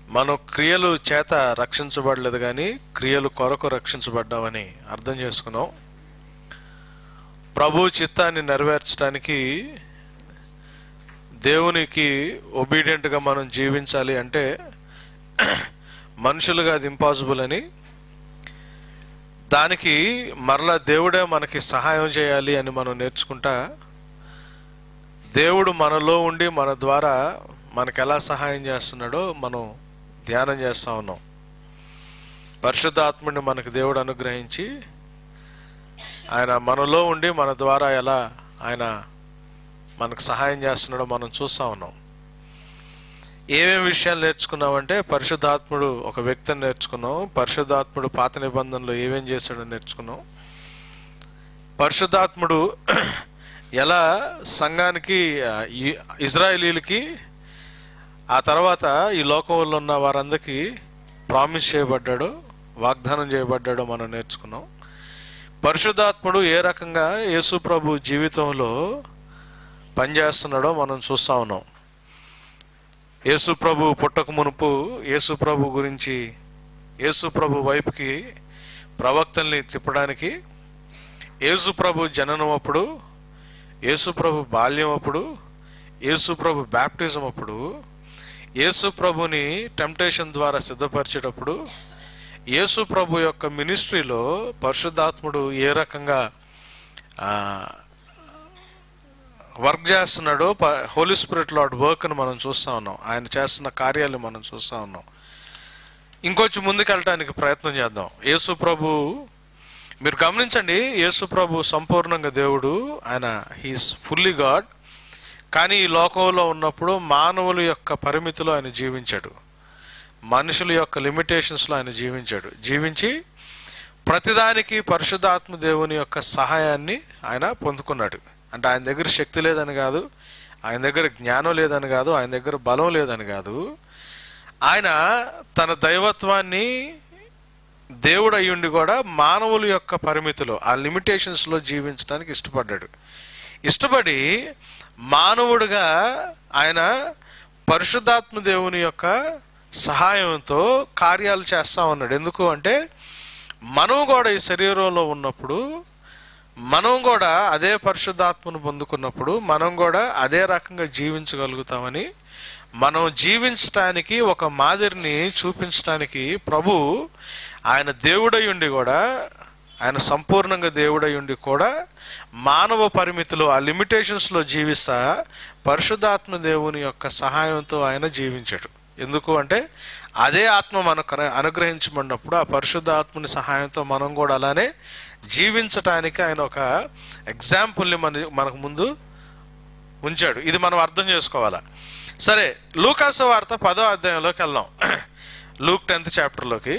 మనం క్రియలు చేత రక్షించబడలేదు కానీ క్రియలు కొరకు రక్షించబడ్డామని అర్థం చేసుకున్నాం ప్రభు చిత్తాన్ని నెరవేర్చడానికి దేవునికి ఒబీడియంట్గా మనం జీవించాలి అంటే మనుషులుగా అది ఇంపాసిబుల్ అని దానికి మరలా దేవుడే మనకి సహాయం చేయాలి అని మనం నేర్చుకుంటా దేవుడు మనలో ఉండి మన ద్వారా మనకు ఎలా సహాయం చేస్తున్నాడో మనం ధ్యానం చేస్తా ఉన్నాం పరిశుద్ధాత్ముడిని మనకు దేవుడు అనుగ్రహించి ఆయన మనలో ఉండి మన ద్వారా ఎలా ఆయన మనకు సహాయం చేస్తున్నాడో మనం చూస్తా ఉన్నాం ఏమేమి విషయాలు నేర్చుకున్నామంటే పరిశుద్ధాత్ముడు ఒక వ్యక్తిని నేర్చుకున్నాం పరిశుద్ధాత్ముడు పాత నిబంధనలో ఏమేం చేశాడో నేర్చుకున్నాం పరిశుద్ధాత్ముడు ఎలా సంఘానికి ఆ, ఈ- ఇజ్రాయేలీలకి ఆ తర్వాత ఈ లోకంలో ఉన్న వారందరికీ ప్రామిస్ చేయబడ్డాడో వాగ్దానం చేయబడ్డాడో మనం నేర్చుకున్నాం పరిశుద్ధాత్ముడు ఏ రకంగా యేసు ప్రభు జీవితంలో పనిచేస్తున్నాడో మనం చూస్తా ఉన్నాం యేసు ప్రభు పుట్టక మునుపు యేసు ప్రభు గురించి యేసు ప్రభు వైపుకి ప్రవక్తల్ని తిప్పడానికి యేసు ప్రభు జననం అప్పుడు యేసు ప్రభు బాల్యం అప్పుడు యేసు ప్రభు బ్యాప్టిజం అప్పుడు యేసు ప్రభుని టెంప్టేషన్ ద్వారా సిద్ధపరిచేటప్పుడు యేసు ప్రభు యొక్క మినిస్ట్రీలో పరిశుద్ధాత్ముడు ఏ రకంగా ఆ, వర్క్ చేస్తున్నాడో హోలీ స్పిరిట్ లాడ్ వర్క్ని మనం చూస్తా ఉన్నాం ఆయన చేస్తున్న కార్యాలు మనం చూస్తా ఉన్నాం ఇంకొంచెం ముందుకెళ్ళటానికి ప్రయత్నం చేద్దాం యేసు ప్రభు మీరు గమనించండి యేసు ప్రభు సంపూర్ణంగా దేవుడు ఆయన హీస్ ఫుల్లీ గాడ్ కానీ ఈ లోకంలో ఉన్నప్పుడు మానవుల యొక్క పరిమితిలో ఆయన జీవించాడు మనుషుల యొక్క లిమిటేషన్స్లో ఆయన జీవించాడు జీవించి ప్రతిదానికి పరిశుద్ధాత్మ దేవుని యొక్క సహాయాన్ని ఆయన పొందుకున్నాడు అంటే ఆయన దగ్గర శక్తి లేదని కాదు ఆయన దగ్గర జ్ఞానం లేదని కాదు ఆయన దగ్గర బలం లేదని కాదు ఆయన తన దైవత్వాన్ని దేవుడు అయ్యుండి కూడా మానవుల యొక్క పరిమితిలో ఆ లిమిటేషన్స్లో జీవించడానికి ఇష్టపడ్డాడు ఇష్టపడి మానవుడిగా ఆయన పరిశుద్ధాత్మ దేవుని యొక్క సహాయంతో కార్యాలు చేస్తా ఉన్నాడు ఎందుకు అంటే మనం కూడా ఈ శరీరంలో ఉన్నప్పుడు మనం కూడా అదే పరిశుద్ధాత్మను పొందుకున్నప్పుడు మనం కూడా అదే రకంగా జీవించగలుగుతామని మనం జీవించటానికి ఒక మాదిరిని చూపించటానికి ప్రభు ఆయన దేవుడై ఉండి కూడా ఆయన సంపూర్ణంగా దేవుడై ఉండి కూడా మానవ పరిమితిలో ఆ లిమిటేషన్స్లో జీవిస్తా పరిశుద్ధాత్మ దేవుని యొక్క సహాయంతో ఆయన జీవించాడు ఎందుకు అంటే అదే ఆత్మ మనకు అను- అనుగ్రహించబడినప్పుడు ఆ పరిశుద్ధ ఆత్మని సహాయంతో మనం కూడా అలానే జీవించటానికి ఆయన ఒక ఎగ్జాంపుల్ని మన మనకు ముందు ఉంచాడు ఇది మనం అర్థం చేసుకోవాలా సరే లూకాసు వార్త పదో అధ్యాయంలోకి వెళ్దాం లూక్ టెన్త్ చాప్టర్లోకి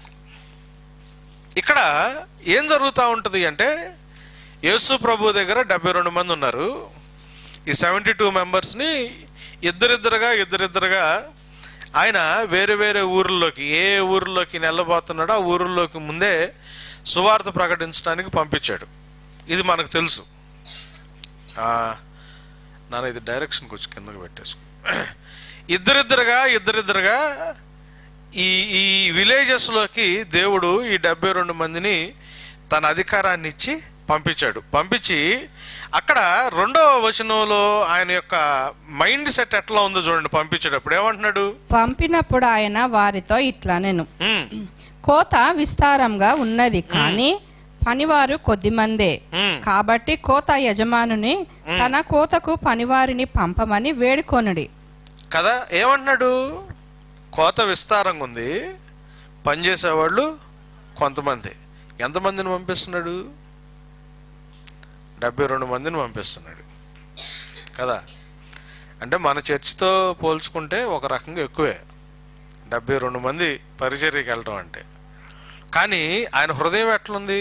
ఇక్కడ ఏం జరుగుతూ ఉంటుంది అంటే యేసు ప్రభు దగ్గర డెబ్బై రెండు మంది ఉన్నారు ఈ సెవెంటీ టూ మెంబర్స్ని ఇద్దరిద్దరుగా ఇద్దరిద్దరుగా ఆయన వేరే వేరే ఊర్లోకి ఏ ఊర్లోకి వెళ్ళబోతున్నాడో ఆ ఊర్లోకి ముందే సువార్త ప్రకటించడానికి పంపించాడు ఇది మనకు తెలుసు ఆ, నాన్న ఇది డైరెక్షన్ కొంచెం కిందకి పెట్టేసుకో ఇద్దరిద్దరుగా ఇద్దరిద్దరుగా ఈ ఈ విలేజెస్లోకి దేవుడు ఈ డెబ్బై రెండు మందిని తన అధికారాన్ని ఇచ్చి పంపించాడు పంపించి అక్కడ రెండవ వచనంలో ఆయన యొక్క మైండ్ సెట్ ఎట్లా ఉందో చూడండి పంపించేటప్పుడు ఏమంటున్నాడు పంపినప్పుడు ఆయన వారితో ఇట్లా నేను "ఉమ్, కోత విస్తారంగా ఉన్నది కానీ పనివారు కొద్దిమందే ఉమ్, కాబట్టి కోత యజమానుని తన కోతకు పనివారిని పంపమని వేడుకొనుడి కదా ఏమంటున్నాడు కోత విస్తారంగా ఉంది పనిచేసేవాళ్ళు కొంతమంది ఎంతమందిని పంపిస్తున్నాడు డెబ్బై రెండు మందిని పంపిస్తున్నాడు కదా అంటే మన చర్చితో పోల్చుకుంటే ఒక రకంగా ఎక్కువే డెబ్బై రెండు మంది పరిచర్యకి వెళ్ళటం అంటే కానీ ఆయన హృదయం ఎట్లుంది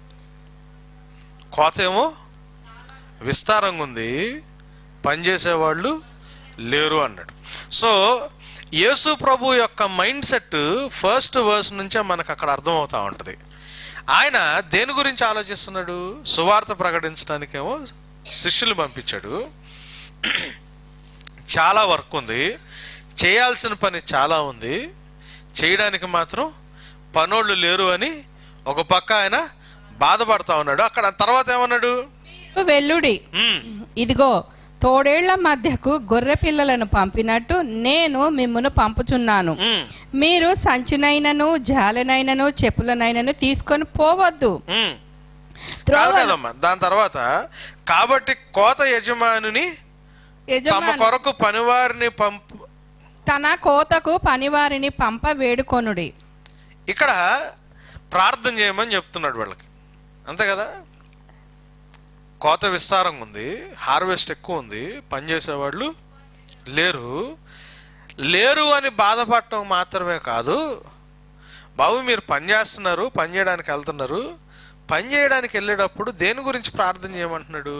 కోత ఏమో విస్తారంగా ఉంది పనిచేసేవాళ్ళు లేరు అన్నాడు సో యేసు ప్రభు యొక్క మైండ్ సెట్ ఫస్ట్ వర్స్ నుంచే మనకు అక్కడ అర్థమవుతా ఉంటుంది ఆయన దేని గురించి ఆలోచిస్తున్నాడు సువార్త ప్రకటించడానికేమో శిష్యులు పంపించాడు చాలా వర్క్ ఉంది చేయాల్సిన పని చాలా ఉంది చేయడానికి మాత్రం పనోళ్ళు లేరు అని ఒక పక్క ఆయన బాధపడతా ఉన్నాడు అక్కడ తర్వాత ఏమన్నాడు వెల్లుడి "ఉమ్, ఇదిగో తోడేళ్ల మధ్యకు గొర్రె పిల్లలను పంపినట్టు నేను మిమ్మును పంపుచున్నాను ఉమ్, మీరు సంచినైనను జాలనైనను చెప్పులనైనను తీసుకొని పోవద్దు ఉమ్." కాదు త్రోవ కదమ్మా దాని తర్వాత కాబట్టి కోత యజమానుని తమ యజమాని కొరకు పనివారిని పంపు తన కోతకు పనివారిని పంప వేడుకొనుడి ఇక్కడ ప్రార్థన చేయమని చెప్తున్నాడు వాళ్ళకి అంతే కదా కోత విస్తారంగా ఉంది హార్వెస్ట్ ఎక్కువ ఉంది పనిచేసేవాళ్ళు లేరు లేరు అని బాధపడటం మాత్రమే కాదు బాబు మీరు పని చేస్తున్నారు పని చేయడానికి వెళ్తున్నారు పని చేయడానికి వెళ్ళేటప్పుడు దేని గురించి ప్రార్థన చేయమంటున్నాడు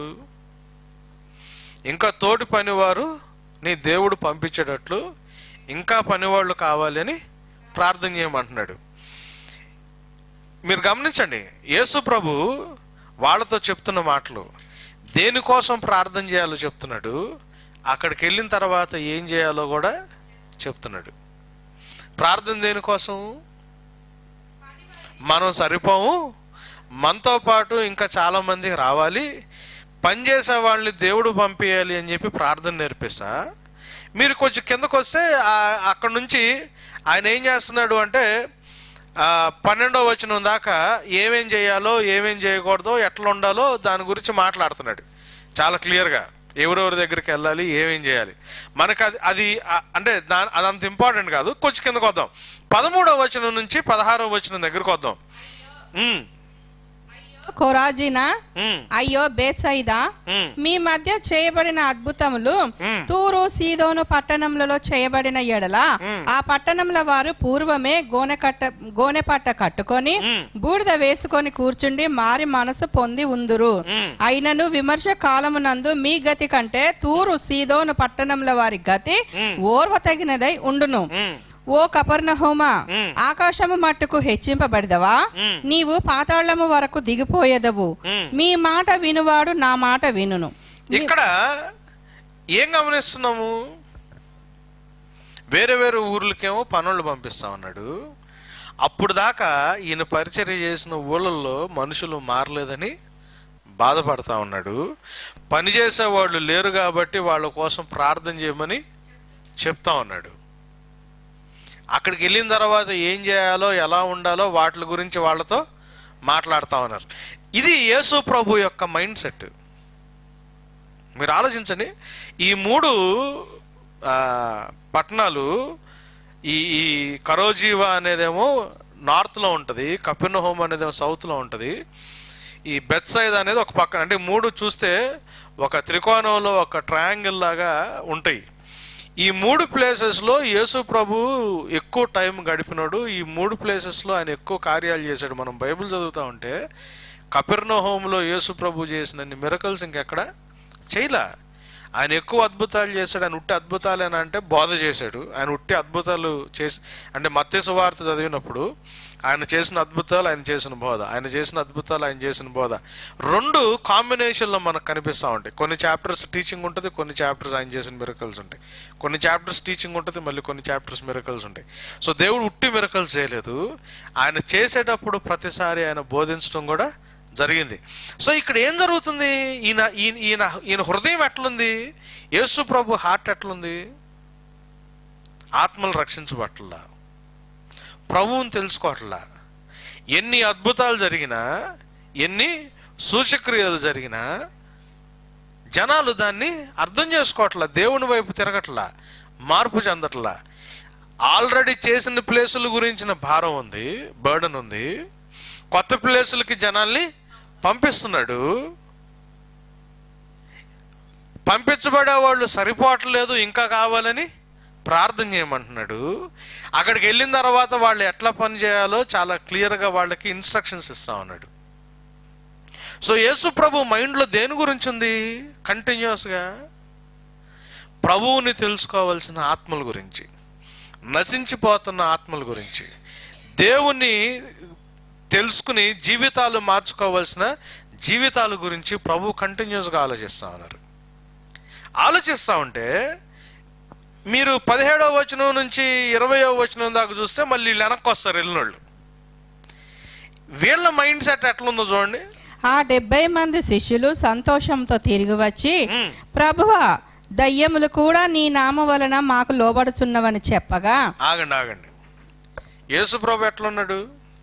ఇంకా తోటి పనివారు నీ దేవుడు పంపించేటట్లు ఇంకా పనివాళ్ళు కావాలి అని ప్రార్థన చేయమంటున్నాడు మీరు గమనించండి యేసు ప్రభు వాళ్ళతో చెప్తున్న మాటలు దేనికోసం ప్రార్థన చేయాలో చెప్తున్నాడు అక్కడికి వెళ్ళిన తర్వాత ఏం చేయాలో కూడా చెప్తున్నాడు ప్రార్థన దేనికోసం మనం సరిపోము మనతో పాటు ఇంకా చాలా మంది రావాలి పనిచేసే వాళ్ళని దేవుడు పంపించాలి అని చెప్పి ప్రార్థన నేర్పిస్తా మీరు కొంచెం కిందకు వస్తే ఆ- అక్కడ నుంచి ఆయన ఏం చేస్తున్నాడు అంటే ఆ, పన్నెండో వచనం దాకా ఏమేం చేయాలో ఏమేం చేయకూడదో ఎట్లా ఉండాలో దాని గురించి మాట్లాడుతున్నాడు చాలా క్లియర్గా ఎవరెవరి దగ్గరికి వెళ్ళాలి ఏమేం చేయాలి మనకు అది అది ఆ, అంటే దాని అదంత ఇంపార్టెంట్ కాదు కొంచెం కిందకు వద్దాం పదమూడవ వచనం నుంచి పదహారవ వచనం దగ్గరికి వద్దాం ఉమ్, కొరాజినా ఉమ్, అయ్యో బేత్సైదా ఉమ్. మీ మధ్య చేయబడిన అద్భుతములు మ్మ్. తూరు సీదోను పట్టణములలో చేయబడిన ఎడల ఆ పట్టణముల వారు పూర్వమే గోనె కట్ట గోనె పట్ట కట్టుకొని మ్మ్. బూడిద వేసుకొని కూర్చుండి మారి మనసు పొంది ఉందురు మ్మ్. అయినను విమర్శ కాలమునందు మీ గతి కంటే తూరు సీదోను పట్టణముల వారి గతి ఓర్వతగినదై ఉండును ఉమ్, ఓ కపర్ణహోమా మ్మ్. ఆకాశము మట్టుకు హెచ్చింపబడదవా మ్మ్. నీవు పాతాళము వరకు దిగిపోయేదవు మ్మ్. మీ మాట వినువాడు నా మాట వినును ఇక్కడ ఏం గమనిస్తున్నాము వేరే వేరే ఊర్లకేమో పనులు పంపిస్తా ఉన్నాడు అప్పుడు దాకా ఈయన పరిచర్య చేసిన ఊళ్ళల్లో మనుషులు మారలేదని బాధపడతా ఉన్నాడు పనిచేసే వాళ్ళు లేరు కాబట్టి వాళ్ళ కోసం ప్రార్థన చేయమని చెప్తా ఉన్నాడు అక్కడికి వెళ్ళిన తర్వాత ఏం చేయాలో ఎలా ఉండాలో వాటి గురించి వాళ్ళతో మాట్లాడుతూ ఉన్నారు ఇది యేసు ప్రభు యొక్క మైండ్ సెట్ మీరు ఆలోచించండి ఈ మూడు ఆ, పట్టణాలు ఈ ఈ కరోజీవా అనేదేమో నార్త్లో ఉంటుంది కపిన్ హోమ్ అనేదేమో సౌత్లో ఉంటుంది ఈ బెత్సైడ్ అనేది ఒక పక్కన అంటే మూడు చూస్తే ఒక త్రికోణంలో ఒక ట్రయాంగిల్ లాగా ఉంటాయి ఈ మూడు ప్లేసెస్లో యేసు ప్రభు ఎక్కువ టైం గడిపినాడు ఈ మూడు ప్లేసెస్లో ఆయన ఎక్కువ కార్యాలు చేశాడు మనం బైబిల్ చదువుతా ఉంటే కపిర్నో హోమ్లో యేసు ప్రభు చేసినన్ని మిరకల్స్ ఇంకెక్కడ చేయలా ఆయన ఎక్కువ అద్భుతాలు చేశాడు ఆయన ఉట్టి అద్భుతాలు అని అంటే బోధ చేశాడు ఆయన ఉట్టి అద్భుతాలు చేసి అంటే మత్స్య వార్త చదివినప్పుడు ఆయన చేసిన అద్భుతాలు ఆయన చేసిన బోధ ఆయన చేసిన అద్భుతాలు ఆయన చేసిన బోధ రెండు కాంబినేషన్లో మనకు కనిపిస్తూ ఉంటాయి కొన్ని చాప్టర్స్ టీచింగ్ ఉంటుంది కొన్ని చాప్టర్స్ ఆయన చేసిన మిరకల్స్ ఉంటాయి కొన్ని చాప్టర్స్ టీచింగ్ ఉంటుంది మళ్ళీ కొన్ని చాప్టర్స్ మిరకల్స్ ఉంటాయి సో దేవుడు ఉట్టి మిరకల్స్ చేయలేదు ఆయన చేసేటప్పుడు ప్రతిసారి ఆయన బోధించడం కూడా జరిగింది సో ఇక్కడ ఏం జరుగుతుంది ఈయన ఈయన ఈయన ఈయన హృదయం ఎట్లుంది యేసు ప్రభు హార్ట్ ఎట్లుంది ఆత్మలు రక్షించబట్లా ప్రభువుని తెలుసుకోవట్లా ఎన్ని అద్భుతాలు జరిగినా ఎన్ని సూచక్రియలు జరిగినా జనాలు దాన్ని అర్థం చేసుకోవట్లా దేవుని వైపు తిరగట్లా మార్పు చెందట్లా ఆల్రెడీ చేసిన ప్లేసుల గురించిన భారం ఉంది బర్డన్ ఉంది కొత్త ప్లేసులకి జనాల్ని పంపిస్తున్నాడు పంపించబడే వాళ్ళు సరిపోవట్లేదు ఇంకా కావాలని ప్రార్థన చేయమంటున్నాడు అక్కడికి వెళ్ళిన తర్వాత వాళ్ళు ఎట్లా పని చేయాలో చాలా క్లియర్గా వాళ్ళకి ఇన్స్ట్రక్షన్స్ ఇస్తా ఉన్నాడు సో యేసు ప్రభు మైండ్లో దేని గురించి ఉంది కంటిన్యూస్గా ప్రభువుని తెలుసుకోవాల్సిన ఆత్మల గురించి నశించిపోతున్న ఆత్మల గురించి దేవుని తెలుసుకుని జీవితాలు మార్చుకోవాల్సిన జీవితాల గురించి ప్రభు కంటిన్యూస్గా ఆలోచిస్తూ ఉన్నారు ఆలోచిస్తూ ఉంటే మీరు పదిహేడవ వచనం నుంచి ఇరవయో వచనం దాకా చూస్తే మళ్ళీ వీళ్ళు వెనక్కి వస్తారు వెళ్ళినోళ్ళు వీళ్ళ మైండ్ సెట్ ఎట్లుందో చూడండి ఆ డెబ్బై మంది శిష్యులు సంతోషంతో తిరిగి వచ్చి మ్. ప్రభువా దయ్యములు కూడా నీ నామ వలన మాకు లోబడుచున్నవని చెప్పగా ఆగండి ఆగండి యేసుప్రభు ఎట్లున్నాడు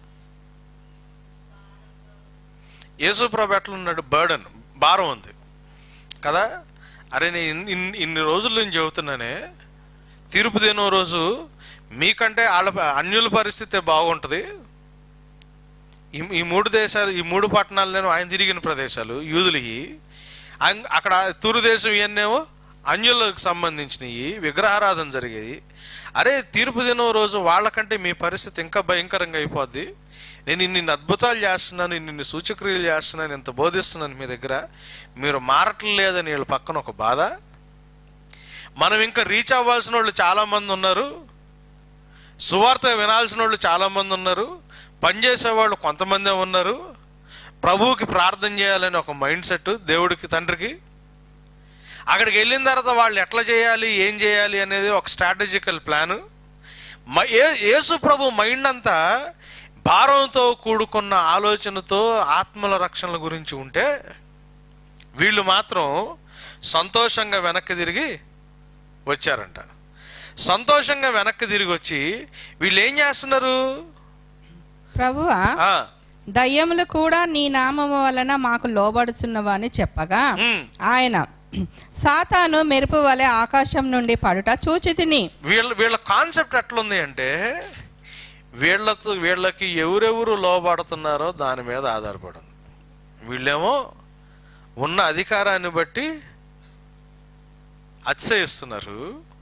యేసుప్రభు ఎట్లున్నాడు బర్డన్ భారం ఉంది కదా అరే నేను ఇన్ని- ఇన్ని ఇన్ని రోజులు నేను చెబుతున్నానే తీర్పు దినం రోజు మీకంటే వాళ్ళ అన్యుల పరిస్థితి బాగుంటుంది ఈ ఈ మూడు దేశాలు ఈ మూడు పట్టణాలను ఆయన తిరిగిన ప్రదేశాలు యూదులకి అం- అక్కడ తూరు దేశం ఇవన్నేమో అన్యులకు సంబంధించినవి విగ్రహారాధన జరిగేది అరే తీర్పు దినం రోజు వాళ్ళకంటే మీ పరిస్థితి ఇంకా భయంకరంగా అయిపోద్ది నేను ఇన్ని అద్భుతాలు చేస్తున్నాను ఇన్ని సూచక్రియలు చేస్తున్నాను ఇంత బోధిస్తున్నాను మీ దగ్గర మీరు మారట్లేదని వీళ్ళ పక్కన ఒక బాధ మనం ఇంకా రీచ్ అవ్వాల్సిన వాళ్ళు చాలామంది ఉన్నారు సువార్త వినాల్సిన వాళ్ళు చాలామంది ఉన్నారు పనిచేసేవాళ్ళు కొంతమందే ఉన్నారు ప్రభువుకి ప్రార్థన చేయాలని ఒక మైండ్ సెట్ దేవుడికి తండ్రికి అక్కడికి వెళ్ళిన తర్వాత వాళ్ళు ఎట్లా చేయాలి ఏం చేయాలి అనేది ఒక స్ట్రాటజికల్ ప్లాను మ- ఏ- యేసు ప్రభు మైండ్ అంతా భారంతో కూడుకున్న ఆలోచనతో ఆత్మల రక్షణల గురించి ఉంటే వీళ్ళు మాత్రం సంతోషంగా వెనక్కి తిరిగి వచ్చారంట సంతోషంగా వెనక్కి తిరిగి వచ్చి వీళ్ళు ఏం చేస్తున్నారు ప్రభువా ఆ, దయ్యములు కూడా నీ నామము వలన మాకు లోబడుచున్నవని చెప్పగా ఉమ్, ఆయన సాతాను మెరుపు వలె ఆకాశం నుండి పడుట చూచి తిని వీళ్ళ వీళ్ళ కాన్సెప్ట్ ఎట్లుంది అంటే వీళ్ళతో వీళ్ళకి ఎవరెవరు లోబడుతున్నారో దాని మీద ఆధారపడింది వీళ్ళేమో ఉన్న అధికారాన్ని బట్టి అతిశయిస్తున్నారు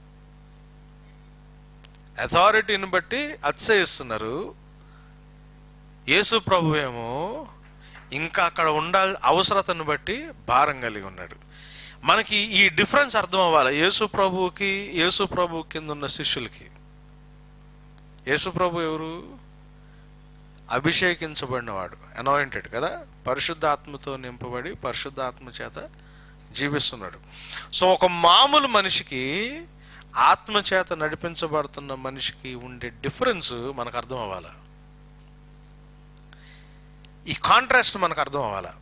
అథారిటీని బట్టి అతిశయిస్తున్నారు యేసు ప్రభు ఏమో ఇంకా అక్కడ ఉండాల్ అవసరతను బట్టి భారం కలిగి ఉన్నాడు మనకి ఈ డిఫరెన్స్ అర్థం అవ్వాలి యేసు ప్రభువుకి యేసు ప్రభు కింద ఉన్న శిష్యులకి యేసు ప్రభు ఎవరు అభిషేకించబడినవాడు అనాయింటెడ్ కదా పరిశుద్ధ ఆత్మతో నింపబడి పరిశుద్ధ ఆత్మ చేత జీవిస్తున్నాడు సో ఒక మామూలు మనిషికి ఆత్మ చేత నడిపించబడుతున్న మనిషికి ఉండే డిఫరెన్స్ మనకు అర్థం అవ్వాలా ఈ కాంట్రాస్ట్ మనకు అర్థం అవ్వాలా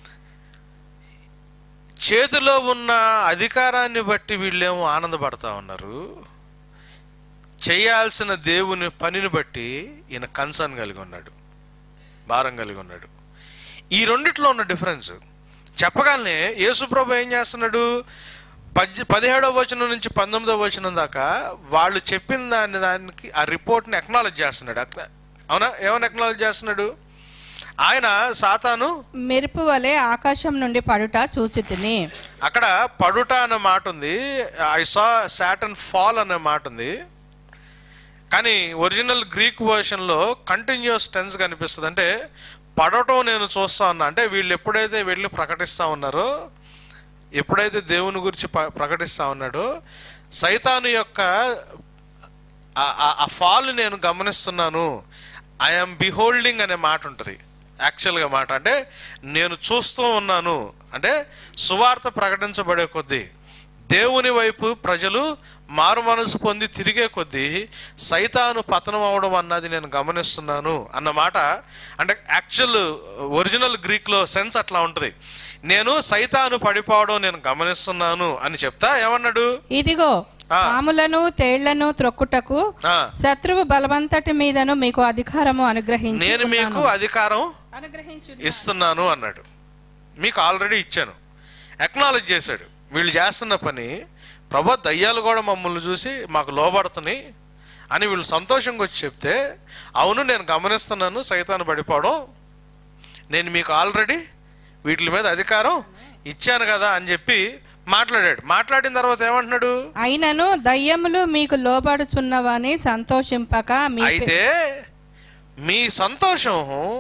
చేతిలో ఉన్న అధికారాన్ని బట్టి వీళ్ళేమో ఆనందపడతా ఉన్నారు చేయాల్సిన దేవుని పనిని బట్టి ఈయన కన్సర్న్ కలిగి ఉన్నాడు భారం కలిగి ఉన్నాడు ఈ రెండిట్లో ఉన్న డిఫరెన్స్ చెప్పగానే యేసుప్రభు ఏం చేస్తున్నాడు పద్ పదిహేడవ వచనం నుంచి పంతొమ్మిదవ వచనం దాకా వాళ్ళు చెప్పిన దాన్ని దానికి ఆ రిపోర్ట్ని ఎక్నాలజ్ చేస్తున్నాడు అక్న- అవునా ఏమని ఎక్నాలజ్ చేస్తున్నాడు ఆయన సాతాను మెరుపు వలె ఆకాశం నుండి పడుట చూచి తిని అక్కడ పడుట అనే మాట ఉంది ఐ సా సాటన్ ఫాల్ అనే మాట ఉంది కానీ ఒరిజినల్ గ్రీక్ వర్షన్లో కంటిన్యూస్ టెన్స్ కనిపిస్తుంది అంటే పడటం నేను చూస్తా ఉన్నా అంటే వీళ్ళు ఎప్పుడైతే వెళ్ళి ప్రకటిస్తా ఉన్నారో ఎప్పుడైతే దేవుని గురించి ప- ప్రకటిస్తా ఉన్నాడో సైతాను యొక్క ఆ- ఆ- ఆ ఫాల్ నేను గమనిస్తున్నాను ఐఎమ్ బిహోల్డింగ్ అనే మాట ఉంటుంది యాక్చువల్గా మాట అంటే నేను చూస్తూ ఉన్నాను అంటే సువార్త ప్రకటించబడే కొద్దీ దేవుని వైపు ప్రజలు మారు మనసు పొంది తిరిగే కొద్దీ సైతాను పతనం అవడం అన్నది నేను గమనిస్తున్నాను అన్న మాట అంటే యాక్చువల్ ఒరిజినల్ గ్రీక్లో సెన్స్ అట్లా ఉంటుంది నేను సైతాను పడిపోవడం నేను గమనిస్తున్నాను అని చెప్తా ఏమన్నాడు ఇదిగో ఆ. పాములను తేళ్లను త్రొక్కుటకు ఆ, శత్రువు బలవంతటి మీదను మీకు అధికారము అనుగ్రహించి నేను మీకు ఉన్నాను. అధికారం అనుగ్రహించు ఇస్తున్నాను అన్నాడు మీకు ఆల్రెడీ ఇచ్చాను అక్నాలెడ్జ్ చేశాడు వీళ్ళు చేస్తున్న పని ప్రభా దయ్యాలు కూడా మమ్మల్ని చూసి మాకు లోబడుతున్నాయి అని వీళ్ళు సంతోషంగా వచ్చి చెప్తే అవును నేను గమనిస్తున్నాను సైతాన్ని పడిపోవడం నేను మీకు ఆల్రెడీ వీటి మీద అధికారం ఇచ్చాను కదా అని చెప్పి మాట్లాడాడు మాట్లాడిన తర్వాత ఏమంటున్నాడు అయినను దయ్యములు మీకు లోబడుచున్నవని సంతోషింపక మీ అయితే మీ సంతోషం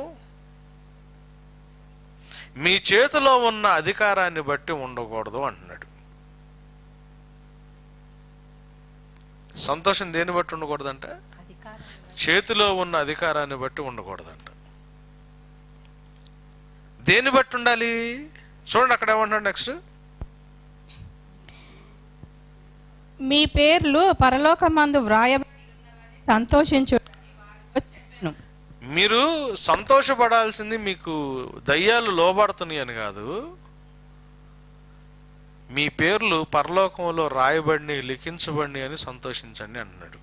మీ చేతిలో ఉన్న అధికారాన్ని బట్టి ఉండకూడదు అంటున్నాడు సంతోషం దేన్ని బట్టి ఉండకూడదంట చేతిలో ఉన్న అధికారాన్ని బట్టి ఉండకూడదంట దేన్ని బట్టి ఉండాలి చూడండి అక్కడ ఏమంటాడు నెక్స్ట్ మీ పేర్లు పరలోకమందు వ్రాయ సంతోషించు చెప్పాను మీరు సంతోషపడాల్సింది మీకు దయ్యాలు లోబడుతున్నాయి అని కాదు మీ పేర్లు పరలోకంలో రాయబడి లిఖించబడి అని సంతోషించండి అన్నాడు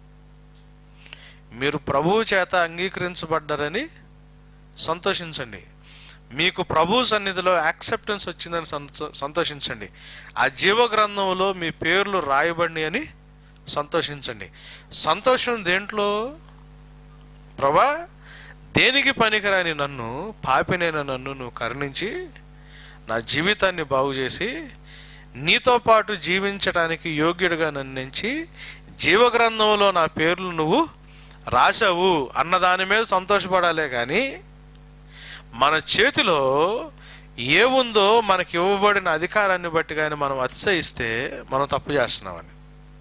మీరు ప్రభువు చేత అంగీకరించబడ్డారని సంతోషించండి మీకు ప్రభు సన్నిధిలో యాక్సెప్టెన్స్ వచ్చిందని సంతో- సంతోషించండి ఆ జీవ గ్రంథంలో మీ పేర్లు రాయబడి అని సంతోషించండి సంతోషం దేంట్లో ప్రభా దేనికి పనికిరాని నన్ను పాపినైన నన్ను నువ్వు కరుణించి నా జీవితాన్ని బాగు చేసి నీతో పాటు జీవించడానికి యోగ్యుడిగా నన్నించి జీవగ్రంథంలో నా పేర్లు నువ్వు రాశావు అన్న దాని మీద సంతోషపడాలే కానీ మన చేతిలో ఏముందో మనకి ఇవ్వబడిన అధికారాన్ని బట్టి కానీ మనం అతిశయిస్తే మనం తప్పు చేస్తున్నామని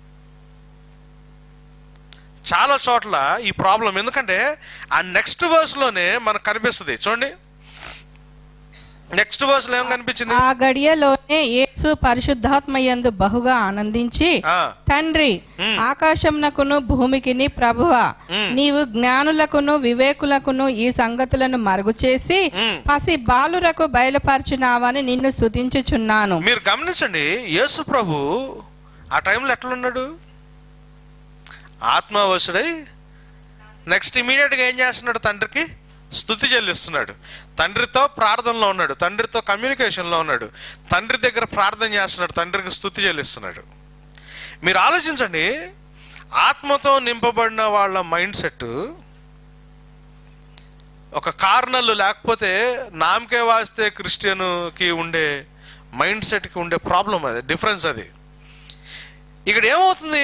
చాలా చోట్ల ఈ ప్రాబ్లం ఎందుకంటే ఆ నెక్స్ట్ వర్స్లోనే మనకు కనిపిస్తుంది చూడండి నెక్స్ట్ వర్స్లో ఏం కనిపించింది ఆ గడియలోనే యేసు పరిశుద్ధాత్మయందు బహుగా ఆనందించి ఆ, తండ్రి మ్. ఆకాశమునకును భూమికిని ప్రభువా మ్. నీవు జ్ఞానులకును వివేకులకును ఈ సంగతులను మరుగు చేసి మ్. పసి బాలురకు బయలుపరిచినావని నిన్ను స్తుతించుచున్నాను మీరు గమనించండి యేసు ప్రభు ఆ టైంలో ఎట్లున్నాడు ఆత్మవశుడై నెక్స్ట్ ఇమీడియట్గా ఏం చేస్తున్నాడు తండ్రికి స్థుతి చెల్లిస్తున్నాడు తండ్రితో ప్రార్థనలో ఉన్నాడు తండ్రితో కమ్యూనికేషన్లో ఉన్నాడు తండ్రి దగ్గర ప్రార్థన చేస్తున్నాడు తండ్రికి స్థుతి చెల్లిస్తున్నాడు మీరు ఆలోచించండి ఆత్మతో నింపబడిన వాళ్ళ మైండ్ సెట్ ఒక కారణాలు లేకపోతే నామకే వాస్తే క్రిస్టియన్కి ఉండే మైండ్ సెట్కి ఉండే ప్రాబ్లం అది డిఫరెన్స్ అది ఇక్కడ ఏమవుతుంది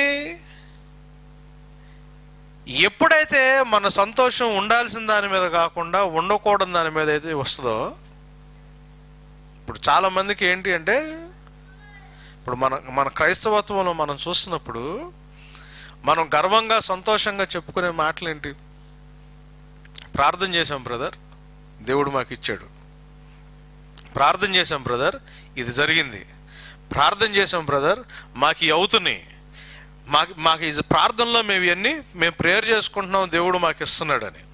ఎప్పుడైతే మన సంతోషం ఉండాల్సిన దాని మీద కాకుండా ఉండకూడని దాని మీద అయితే వస్తుందో ఇప్పుడు చాలా మందికి ఏంటి అంటే ఇప్పుడు మన మన క్రైస్తవత్వంలో మనం చూస్తున్నప్పుడు మనం గర్వంగా సంతోషంగా చెప్పుకునే మాటలు ఏంటి ప్రార్థన చేశాం బ్రదర్ దేవుడు మాకు ఇచ్చాడు ప్రార్థన చేశాం బ్రదర్ ఇది జరిగింది ప్రార్థన చేశాం బ్రదర్ మాకు ఇవి అవుతున్నాయి మాకు మాకు ఇది ప్రార్థనలో మేము ఇవన్నీ మేము ప్రేయర్ చేసుకుంటున్నాం దేవుడు మాకు ఇస్తున్నాడని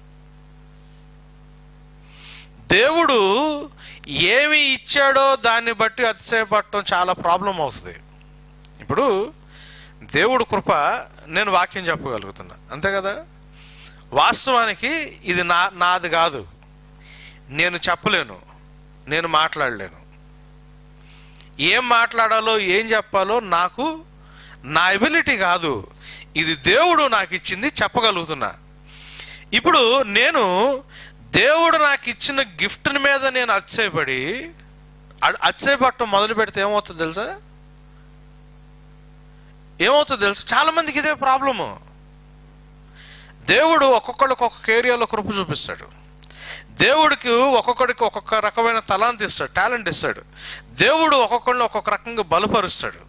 దేవుడు ఏమి ఇచ్చాడో దాన్ని బట్టి అతిశయపడటం చాలా ప్రాబ్లం అవుతుంది ఇప్పుడు దేవుడు కృప నేను వాక్యం చెప్పగలుగుతున్నా అంతే కదా వాస్తవానికి ఇది నా నాది కాదు నేను చెప్పలేను నేను మాట్లాడలేను ఏం మాట్లాడాలో ఏం చెప్పాలో నాకు నా ఎబిలిటీ కాదు ఇది దేవుడు నాకు ఇచ్చింది చెప్పగలుగుతున్నా ఇప్పుడు నేను దేవుడు నాకు ఇచ్చిన గిఫ్ట్ మీద నేను అతిశయపడి అ- అతిశయపడటం మొదలు పెడితే ఏమవుతుంది తెలుసా ఏమవుతుంది తెలుసా చాలా మందికి ఇదే ప్రాబ్లము దేవుడు ఒక్కొక్కడికి ఒక్కొక్క ఏరియాలో కృప చూపిస్తాడు దేవుడికి ఒక్కొక్కడికి ఒక్కొక్క రకమైన తలాంతి ఇస్తాడు టాలెంట్ ఇస్తాడు దేవుడు ఒక్కొక్కడిని ఒక్కొక్క రకంగా బలపరుస్తాడు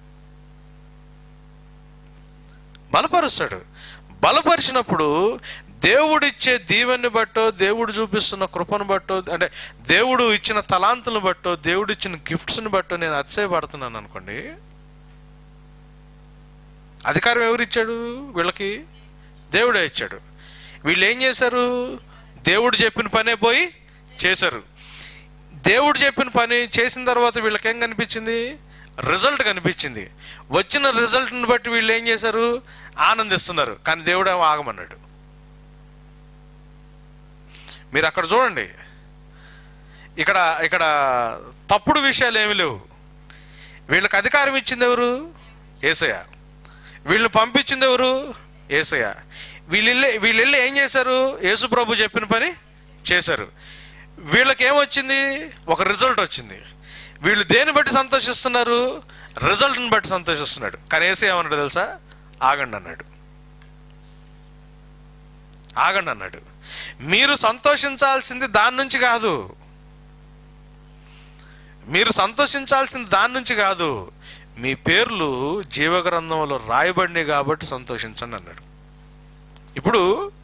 బలపరుస్తాడు బలపరిచినప్పుడు దేవుడిచ్చే దీవెన్ని బట్టో దేవుడు చూపిస్తున్న కృపను బట్టో అంటే దేవుడు ఇచ్చిన తలాంతులను బట్టో దేవుడు ఇచ్చిన గిఫ్ట్స్ని బట్టో నేను అతిశయపడుతున్నాను అనుకోండి అధికారం ఎవరు ఇచ్చాడు వీళ్ళకి దేవుడే ఇచ్చాడు వీళ్ళు ఏం చేశారు దేవుడు చెప్పిన పనే పోయి చేశారు దేవుడు చెప్పిన పని చేసిన తర్వాత వీళ్ళకి ఏం కనిపించింది రిజల్ట్ కనిపించింది వచ్చిన రిజల్ట్ని బట్టి వీళ్ళు ఏం చేశారు ఆనందిస్తున్నారు కానీ దేవుడు ఏమో ఆగమన్నాడు మీరు అక్కడ చూడండి ఇక్కడ ఇక్కడ తప్పుడు విషయాలు ఏమి లేవు వీళ్ళకి అధికారం ఇచ్చింది ఎవరు ఏసయ్య వీళ్ళని పంపించింది ఎవరు ఏసయ్య వీళ్ళు వెళ్ళి- వీళ్ళు వెళ్ళి ఏం చేశారు యేసు ప్రభు చెప్పిన పని చేశారు వీళ్ళకి ఏమొచ్చింది ఒక రిజల్ట్ వచ్చింది వీళ్ళు దేని బట్టి సంతోషిస్తున్నారు రిజల్ట్ని బట్టి సంతోషిస్తున్నాడు కానీ ఏసీ ఏమన్నాడు తెలుసా ఆగండి అన్నాడు ఆగండి అన్నాడు మీరు సంతోషించాల్సింది దాని నుంచి కాదు మీరు సంతోషించాల్సింది దాని నుంచి కాదు మీ పేర్లు జీవగ్రంథంలో రాయబడినాయి కాబట్టి సంతోషించండి అన్నాడు ఇప్పుడు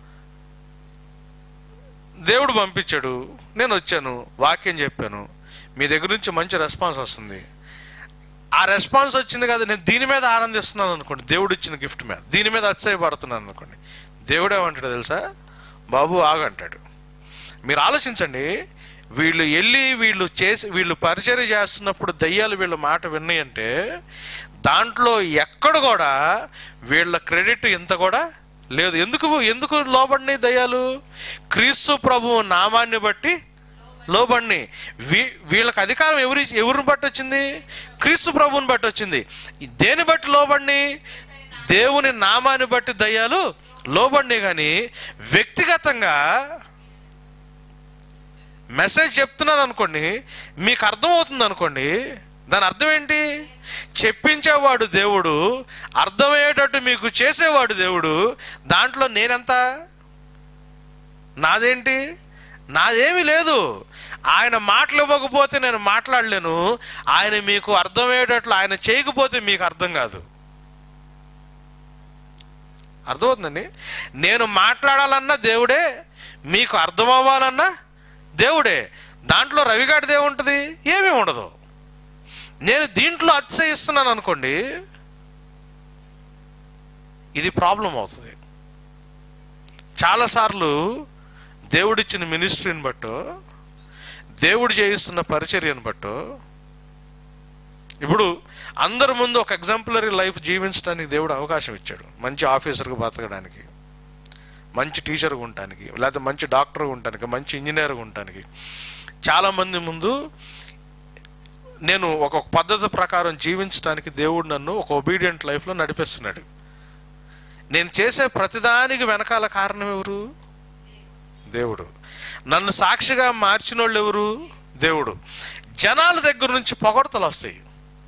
దేవుడు పంపించాడు నేను వచ్చాను వాక్యం చెప్పాను మీ దగ్గర నుంచి మంచి రెస్పాన్స్ వస్తుంది ఆ రెస్పాన్స్ వచ్చింది కదా నేను దీని మీద ఆనందిస్తున్నాను అనుకోండి దేవుడు ఇచ్చిన గిఫ్ట్ మీద దీని మీద అతిశయపడుతున్నాను అనుకోండి దేవుడు ఏమంటాడు తెలుసా బాబు ఆగంటాడు మీరు ఆలోచించండి వీళ్ళు వెళ్ళి వీళ్ళు చేసి వీళ్ళు పరిచర్య చేస్తున్నప్పుడు దయ్యాలు వీళ్ళ మాట విన్నాయంటే దాంట్లో ఎక్కడ కూడా వీళ్ళ క్రెడిట్ ఇంత కూడా లేదు ఎందుకు ఎందుకు లోబడినాయి దయ్యాలు క్రీస్తు ప్రభువు నామాన్ని బట్టి లోబడిని వీ వీళ్ళకి అధికారం ఎవరి ఎవరిని బట్టి వచ్చింది క్రీస్తు ప్రభువుని బట్టి వచ్చింది ఈ దేని బట్టి లోబడిని దేవుని నామాన్ని బట్టి దయ్యాలు లోబడిని కానీ వ్యక్తిగతంగా మెసేజ్ చెప్తున్నాను అనుకోండి మీకు అర్థమవుతుంది అనుకోండి దాని అర్థం ఏంటి చెప్పించేవాడు దేవుడు అర్థమయ్యేటట్టు మీకు చేసేవాడు దేవుడు దాంట్లో నేనెంత నాదేంటి నాదేమీ లేదు ఆయన మాటలు ఇవ్వకపోతే నేను మాట్లాడలేను ఆయన మీకు అర్థమయ్యేటట్లు ఆయన చేయకపోతే మీకు అర్థం కాదు అర్థమవుతుందండి నేను మాట్లాడాలన్నా దేవుడే మీకు అర్థం అవ్వాలన్నా దేవుడే దాంట్లో రవిగాడిది ఏముంటుంది ఏమీ ఉండదు నేను దీంట్లో అతిశయిస్తున్నాను అనుకోండి ఇది ప్రాబ్లం అవుతుంది చాలాసార్లు దేవుడిచ్చిన మినిస్ట్రీని బట్టో దేవుడు చేయిస్తున్న పరిచర్యను బట్టో ఇప్పుడు అందరి ముందు ఒక ఎగ్జాంపులరీ లైఫ్ జీవించడానికి దేవుడు అవకాశం ఇచ్చాడు మంచి ఆఫీసర్గా బతకడానికి మంచి టీచర్గా ఉండటానికి లేకపోతే మంచి డాక్టర్గా ఉండటానికి మంచి ఇంజనీర్గా ఉండటానికి చాలామంది ముందు నేను ఒక పద్ధతి ప్రకారం జీవించడానికి దేవుడు నన్ను ఒక ఒబీడియంట్ లైఫ్లో నడిపిస్తున్నాడు నేను చేసే ప్రతిదానికి వెనకాల కారణం ఎవరు దేవుడు నన్ను సాక్షిగా మార్చిన వాళ్ళు ఎవరు దేవుడు జనాల దగ్గర నుంచి పొగడతలు వస్తాయి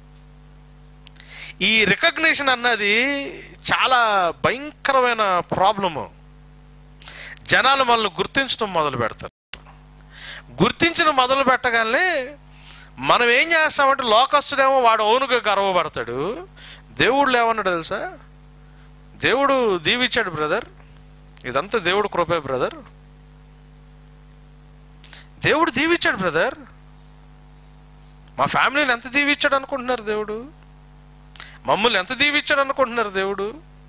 ఈ రికగ్నిషన్ అన్నది చాలా భయంకరమైన ప్రాబ్లము జనాలు మనల్ని గుర్తించడం మొదలు పెడతారు గుర్తించిన మొదలు పెట్టగానే మనం ఏం చేస్తామంటే లోకస్తుడేమో వాడు అవునుగా గర్వపడతాడు దేవుడు ఏమన్నాడు తెలుసా దేవుడు దీవిచ్చాడు బ్రదర్ ఇదంతా దేవుడు కృపే బ్రదర్ దేవుడు దీవిచ్చాడు బ్రదర్ మా ఫ్యామిలీని ఎంత దీవిచ్చాడు అనుకుంటున్నారు దేవుడు మమ్మల్ని ఎంత దీవిచ్చాడు అనుకుంటున్నారు దేవుడు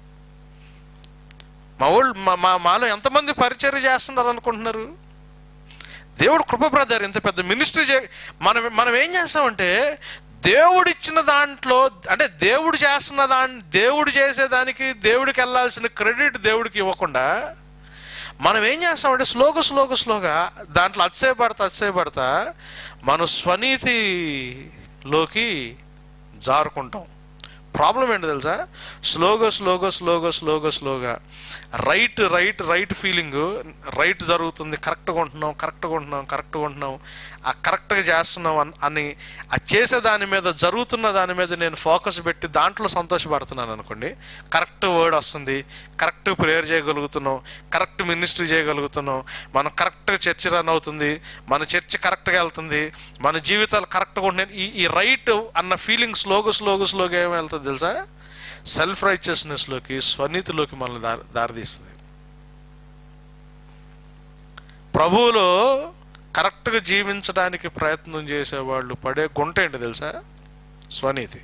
మా వాళ్ళు మా మా మాలో ఎంతమంది పరిచర్య చేస్తున్నారు అనుకుంటున్నారు దేవుడు కృప బ్రదర్ ఇంత పెద్ద మినిస్ట్రీ చే మనం మనం ఏం చేస్తామంటే దేవుడిచ్చిన దాంట్లో అంటే దేవుడు చేస్తున్న దాని దేవుడు చేసేదానికి దేవుడికి వెళ్ళాల్సిన క్రెడిట్ దేవుడికి ఇవ్వకుండా మనం ఏం చేస్తామంటే స్లోగా స్లోగా స్లోగా దాంట్లో అతిశయపడతా అతిశయపడతా మనం స్వనీతిలోకి జారుకుంటాం ప్రాబ్లం ఏంటో తెలుసా స్లోగా స్లోగా స్లోగా స్లోగా స్లోగా right right right feeling right జరుగుతుంది కరెక్ట్గా ఉంటున్నాం కరెక్ట్గా ఉంటున్నాం కరెక్ట్గా ఉంటున్నాం ఆ కరెక్ట్గా చేస్తున్నాం అన్- అని ఆ చేసే దాని మీద జరుగుతున్న దాని మీద నేను ఫోకస్ పెట్టి దాంట్లో సంతోషపడుతున్నాను అనుకోండి కరెక్ట్ వర్డ్ వస్తుంది కరెక్ట్ ప్రేయర్ చేయగలుగుతున్నాం కరెక్ట్ మినిస్ట్రీ చేయగలుగుతున్నాం మనం కరెక్ట్గా చర్చ్ రన్ అవుతుంది మన చర్చ్ కరెక్ట్గా వెళ్తుంది మన జీవితాలు కరెక్ట్గా ఉంటున్నాయి ఈ ఈ రైట్ అన్న ఫీలింగ్ స్లోగా స్లోగా స్లోగా ఏమి వెళ్తుంది తెలుసా సెల్ఫ్ రైచియస్నెస్లోకి స్వనీతిలోకి మనల్ని దారి దారితీస్తుంది ప్రభువులో కరెక్ట్గా జీవించడానికి ప్రయత్నం చేసేవాళ్ళు పడే గుంట ఏంటి తెలుసా స్వనీతి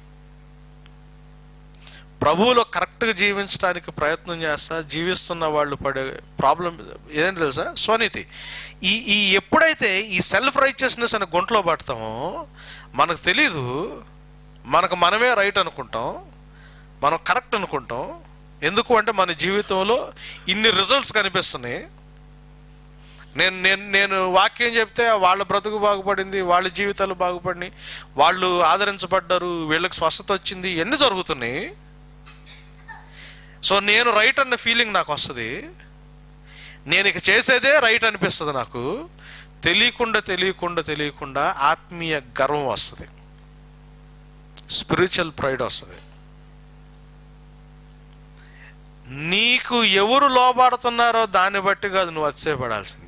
ప్రభువులో కరెక్ట్గా జీవించడానికి ప్రయత్నం చేస్తా జీవిస్తున్న వాళ్ళు పడే ప్రాబ్లం ఏంటి తెలుసా స్వనీతి ఈ ఈ ఎప్పుడైతే ఈ సెల్ఫ్ రైచియస్నెస్ అనే గుంటలో పడతామో మనకు తెలీదు మనకు మనమే రైట్ అనుకుంటాం మనం కరెక్ట్ అనుకుంటాం ఎందుకు అంటే మన జీవితంలో ఇన్ని రిజల్ట్స్ కనిపిస్తున్నాయి నేను నేను నేను వాక్యం చెప్తే వాళ్ళ బ్రతుకు బాగుపడింది వాళ్ళ జీవితాలు బాగుపడినాయి వాళ్ళు ఆదరించబడ్డారు వీళ్ళకి స్వస్థత వచ్చింది ఎన్ని జరుగుతున్నాయి సో నేను రైట్ అన్న ఫీలింగ్ నాకు వస్తుంది నేను ఇక చేసేదే రైట్ అనిపిస్తుంది నాకు తెలియకుండా తెలియకుండా తెలియకుండా ఆత్మీయ గర్వం వస్తుంది స్పిరిచువల్ ప్రైడ్ వస్తుంది నీకు ఎవరు లోబడుతున్నారో దాన్ని బట్టి కాదు నువ్వు అతిశయపడాల్సింది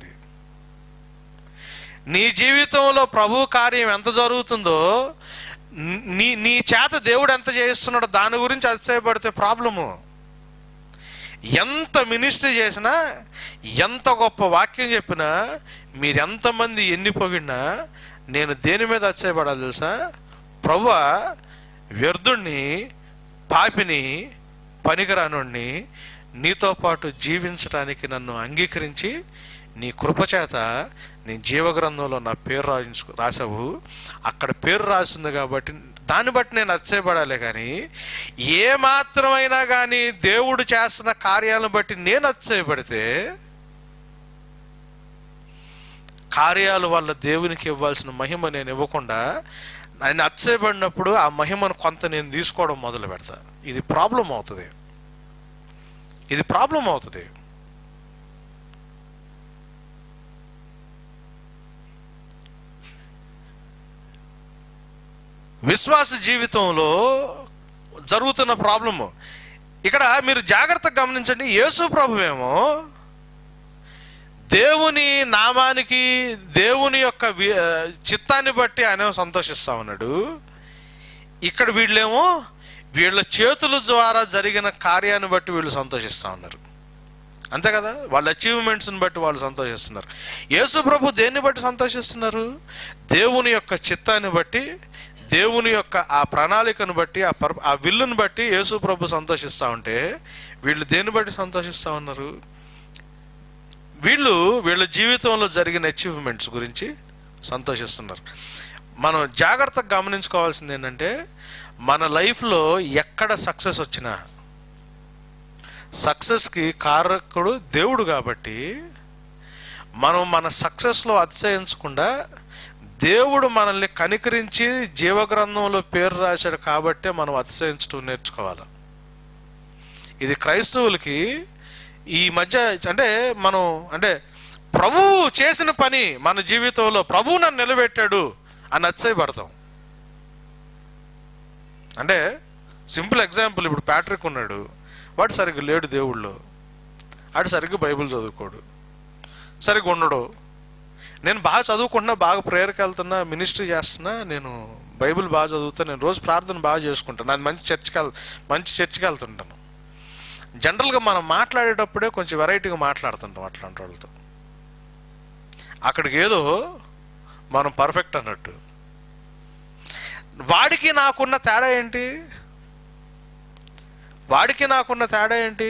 నీ జీవితంలో ప్రభు కార్యం ఎంత జరుగుతుందో నీ నీ చేత దేవుడు ఎంత చేస్తున్నాడో దాని గురించి అతిశయపడితే ప్రాబ్లము ఎంత మినిస్ట్రీ చేసినా ఎంత గొప్ప వాక్యం చెప్పినా మీరు ఎంతమంది ఎన్ని పొగిడినా నేను దేని మీద అతిశయపడాలి తెలుసా ప్రభు వ్యర్థుణ్ణి పాపిని పనికిరానుణ్ణి నీతో పాటు జీవించడానికి నన్ను అంగీకరించి నీ కృపచేత నీ జీవగ్రంథంలో నా పేరు రాయించు రాసావు అక్కడ పేరు రాసింది కాబట్టి దాన్ని బట్టి నేను అచ్చయపడాలి కానీ ఏ మాత్రమైనా కానీ దేవుడు చేస్తున్న కార్యాలను బట్టి నేను అచ్చయపడితే కార్యాల వల్ల దేవునికి ఇవ్వాల్సిన మహిమ నేను ఇవ్వకుండా ఆయన అచ్చయబడినప్పుడు ఆ మహిమను కొంత నేను తీసుకోవడం మొదలు పెడతా ఇది ప్రాబ్లం అవుతుంది ఇది ప్రాబ్లం అవుతుంది విశ్వాస జీవితంలో జరుగుతున్న ప్రాబ్లము ఇక్కడ మీరు జాగ్రత్తగా గమనించండి యేసు ప్రభువేమో దేవుని నామానికి దేవుని యొక్క వి- ఆ, చిత్తాన్ని బట్టి ఆయన సంతోషిస్తా ఉన్నాడు ఇక్కడ వీళ్ళేమో వీళ్ళ చేతుల ద్వారా జరిగిన కార్యాన్ని బట్టి వీళ్ళు సంతోషిస్తా ఉన్నారు అంతే కదా వాళ్ళ అచీవ్మెంట్స్ని బట్టి వాళ్ళు సంతోషిస్తున్నారు యేసు ప్రభు దేన్ని బట్టి సంతోషిస్తున్నారు దేవుని యొక్క చిత్తాన్ని బట్టి దేవుని యొక్క ఆ ప్రణాళికను బట్టి ఆ పర్ ఆ విల్లుని బట్టి యేసు ప్రభు సంతోషిస్తూ ఉంటే వీళ్ళు దేన్ని బట్టి సంతోషిస్తూ ఉన్నారు వీళ్ళు వీళ్ళ జీవితంలో జరిగిన అచీవ్మెంట్స్ గురించి సంతోషిస్తున్నారు మనం జాగ్రత్తగా గమనించుకోవాల్సింది ఏంటంటే మన లైఫ్లో ఎక్కడ సక్సెస్ వచ్చినా సక్సెస్కి కారకుడు దేవుడు కాబట్టి మనం మన సక్సెస్లో అతిశయించకుండా దేవుడు మనల్ని కనికరించి జీవగ్రంథంలో పేరు రాశాడు కాబట్టే మనం అతిశయించడం నేర్చుకోవాలి ఇది క్రైస్తవులకి ఈ మధ్య అంటే మనం అంటే ప్రభువు చేసిన పని మన జీవితంలో ప్రభువు నన్ను నిలబెట్టాడు అని అతిశయపడతాం అంటే సింపుల్ ఎగ్జాంపుల్ ఇప్పుడు ప్యాట్రిక్ ఉన్నాడు వాడు సరిగ్గా లేడు దేవుళ్ళు వాడు సరిగ్గా బైబిల్ చదువుకోడు సరిగ్గా ఉండడు నేను బాగా చదువుకుంటున్నా బాగా ప్రేయర్కి వెళ్తున్నా మినిస్ట్రీ చేస్తున్నా నేను బైబిల్ బాగా చదువుతా నేను రోజు ప్రార్థన బాగా చేసుకుంటాను నేను మంచి చర్చికి వెళ్ మంచి చర్చికి వెళ్తుంటాను జనరల్గా మనం మాట్లాడేటప్పుడే కొంచెం వెరైటీగా మాట్లాడుతుంటాం అట్లాంటి వాళ్ళతో అక్కడికి ఏదో మనం పర్ఫెక్ట్ అన్నట్టు వాడికి నాకున్న తేడా ఏంటి వాడికి నాకున్న తేడా ఏంటి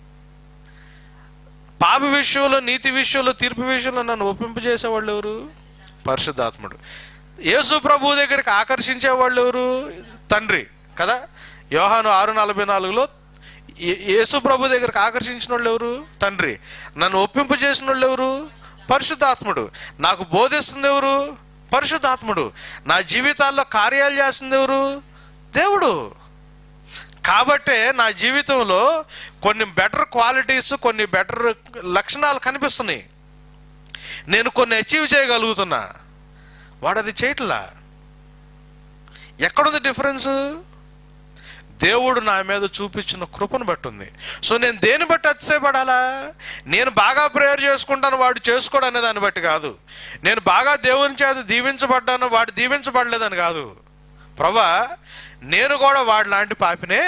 పాప విషయంలో నీతి విషయంలో తీర్పు విషయంలో నన్ను ఒప్పింపజేసేవాళ్ళు ఎవరు పరిశుద్ధాత్ముడు యేసు ప్రభు దగ్గరికి ఆకర్షించే వాళ్ళు ఎవరు తండ్రి కదా యోహాను ఆరు నలభై నాలుగులో ఏ- యేసు ప్రభు దగ్గరికి ఆకర్షించిన వాళ్ళు ఎవరు తండ్రి నన్ను ఒప్పింపు చేసిన వాళ్ళు ఎవరు పరిశుద్ధాత్ముడు నాకు బోధిస్తుంది ఎవరు పరిశుద్ధాత్ముడు నా జీవితాల్లో కార్యాలు చేస్తుంది ఎవరు దేవుడు కాబట్టే నా జీవితంలో కొన్ని బెటర్ క్వాలిటీస్ కొన్ని బెటర్ లక్షణాలు కనిపిస్తున్నాయి నేను కొన్ని అచీవ్ చేయగలుగుతున్నా వాడు అది చేయట్లా ఎక్కడుంది డిఫరెన్స్ దేవుడు నా మీద చూపించిన కృపను బట్టి ఉంది సో నేను దేని బట్టి అతిశయపడాలా నేను బాగా ప్రేయర్ చేసుకుంటాను వాడు చేసుకోడు అనే దాన్ని బట్టి కాదు నేను బాగా దేవుని చేత దీవించబడ్డాను వాడు దీవించబడలేదని కాదు ప్రభా నేను కూడా వాడి లాంటి పాపినే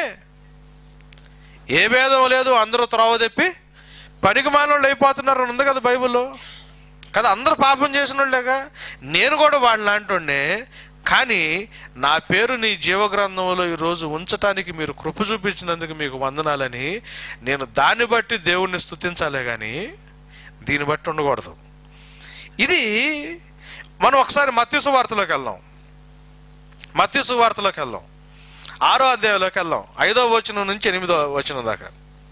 ఏ భేదం లేదు అందరూ త్రోవ తెప్పి పనికి మానవుళ్ళు అయిపోతున్నారు అని ఉంది కదా బైబిల్లో కదా అందరూ పాపం చేసిన వాళ్ళేగా నేను కూడా వాడి లాంటి కానీ నా పేరు నీ జీవగ్రంథంలో ఈరోజు ఉంచటానికి మీరు కృప చూపించినందుకు మీకు వందనాలని నేను దాన్ని బట్టి దేవుణ్ణి స్తుతించాలే కానీ దీన్ని బట్టి ఉండకూడదు ఇది మనం ఒకసారి మత్స్సు వార్తలోకి వెళ్దాం మత్స్సు వార్తలోకి వెళ్దాం ఆరో అధ్యాయంలోకి వెళ్దాం ఐదో వచనం నుంచి ఎనిమిదో వచనం దాకా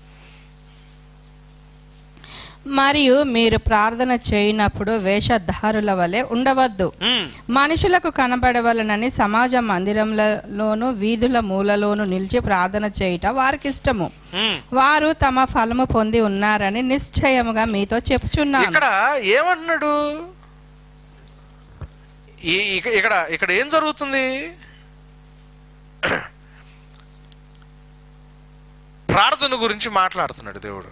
మరియు మీరు ప్రార్థన చేయనప్పుడు వేషధారుల వలె ఉండవద్దు ఉమ్, మనుషులకు కనబడవలనని సమాజ మందిరంలోను వీధుల మూలలోను నిలిచి ప్రార్థన చేయుట వారికి ఇష్టము ఉమ్. వారు తమ ఫలము పొంది ఉన్నారని నిశ్చయముగా మీతో చెప్పుచున్నాను ఇక్కడ ఏమంటున్నాడు ఈ- ఇక- ఇక్కడ ఇక్కడ ఏం జరుగుతుంది ప్రార్థన గురించి మాట్లాడుతున్నాడు దేవుడు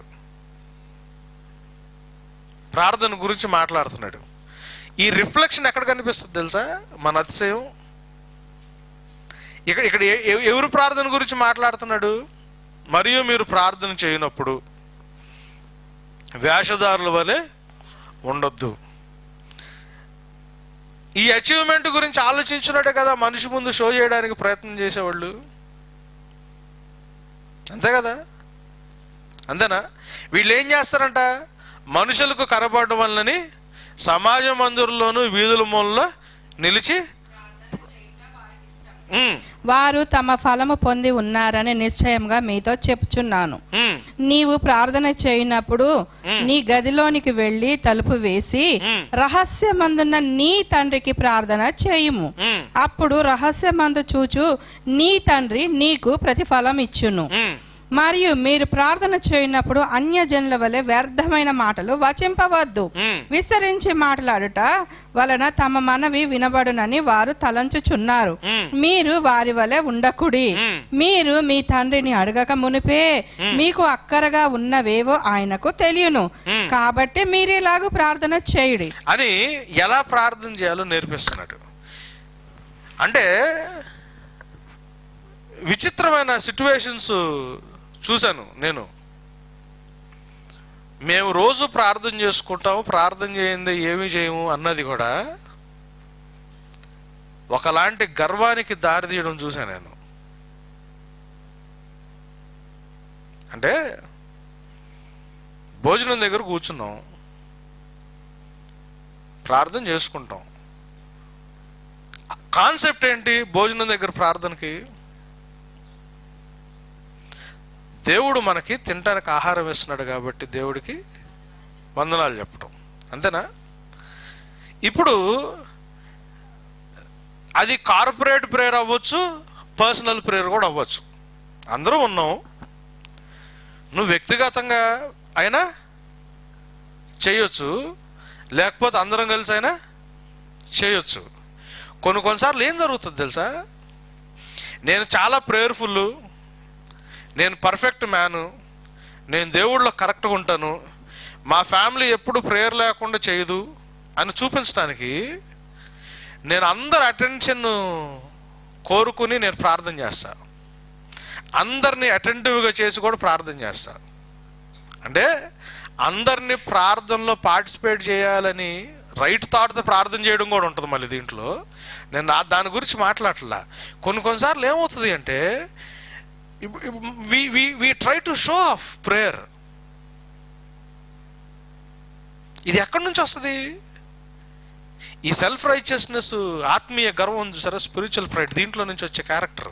ప్రార్థన గురించి మాట్లాడుతున్నాడు ఈ రిఫ్లెక్షన్ ఎక్కడ కనిపిస్తుంది తెలుసా మన అతిశయం ఇక్కడ ఇక్కడ ఎ- ఎ- ఎవరు ప్రార్థన గురించి మాట్లాడుతున్నాడు మరియు మీరు ప్రార్థన చేయనప్పుడు వేషధారుల వలె ఉండొద్దు ఈ అచీవ్మెంట్ గురించి ఆలోచించినట్టే కదా మనిషి ముందు షో చేయడానికి ప్రయత్నం చేసేవాళ్ళు అంతే కదా అంతేనా వీళ్ళు ఏం చేస్తారంట మనుషులకు కనపడడం వల్లని సమాజ మందిరంలోను వీధుల మూలలో నిలిచి ఉమ్, వారు తమ ఫలము పొంది ఉన్నారని నిశ్చయంగా మీతో చెప్పుచున్నాను ఉమ్, నీవు ప్రార్థన చేయనప్పుడు నీ గదిలోనికి వెళ్ళి తలుపు వేసి మ్. రహస్యమందున్న నీ తండ్రికి ప్రార్థన చేయుము ఉమ్, అప్పుడు రహస్యమందు చూచు నీ తండ్రి నీకు ప్రతిఫలం ఇచ్చును ఉమ్. మరియు మీరు ప్రార్థన చేయనప్పుడు అన్యజనుల వలె వ్యర్థమైన మాటలు వచింపవద్దు మ్. విస్తరించి మాట్లాడుట వలన తమ మనవి వినబడునని వారు తలంచుచున్నారు మ్. మీరు వారి వలె ఉండకుడి మ్. మీరు మీ తండ్రిని అడగక మునిపే మీకు అక్కరగా ఉన్నవేవో ఆయనకు తెలియను మ్. కాబట్టి మీరు ఇలాగ ప్రార్థన చేయుడి అని ఎలా ప్రార్థన చేయాలో నేర్పిస్తున్నాడు అంటే విచిత్రమైన సిచ్యువేషన్స్ చూశాను నేను మేము రోజు ప్రార్థన చేసుకుంటాము ప్రార్థన చేయందే ఏమీ చేయము అన్నది కూడా ఒకలాంటి గర్వానికి దారి తీయడం చూశాను నేను అంటే భోజనం దగ్గర కూర్చున్నాం ప్రార్థన చేసుకుంటాం కాన్సెప్ట్ ఏంటి భోజనం దగ్గర ప్రార్థనకి దేవుడు మనకి తినడానికి ఆహారం ఇస్తున్నాడు కాబట్టి దేవుడికి వందనాలు చెప్పడం అంతేనా ఇప్పుడు అది కార్పొరేట్ ప్రేయర్ అవ్వచ్చు పర్సనల్ ప్రేయర్ కూడా అవ్వచ్చు అందరూ ఉన్నాం నువ్వు వ్యక్తిగతంగా అయినా చేయొచ్చు లేకపోతే అందరం కలిసి అయినా చేయొచ్చు కొన్ని కొన్నిసార్లు ఏం జరుగుతుంది తెలుసా నేను చాలా ప్రేయర్ఫుల్ నేను పర్ఫెక్ట్ మ్యాను నేను దేవుళ్ళో కరెక్ట్గా ఉంటాను మా ఫ్యామిలీ ఎప్పుడు ప్రేయర్ లేకుండా చేయదు అని చూపించడానికి నేను అందరి అటెన్షన్ కోరుకుని నేను ప్రార్థన చేస్తా అందరినీ అటెంటివ్గా చేసి కూడా ప్రార్థన చేస్తా అంటే అందరినీ ప్రార్థనలో పార్టిసిపేట్ చేయాలని రైట్ థాట్తో ప్రార్థన చేయడం కూడా ఉంటుంది మళ్ళీ దీంట్లో నేను నా దాని గురించి మాట్లాడట్లా కొన్ని కొన్నిసార్లు ఏమవుతుంది అంటే we try to show off prayer ఇది ఎక్కడి నుంచి వస్తుంది ఈ సెల్ఫ్ రైచియస్నెస్ ఆత్మీయ గర్వం చూసారా స్పిరిచువల్ ప్రైడ్ దీంట్లో నుంచి వచ్చే క్యారెక్టర్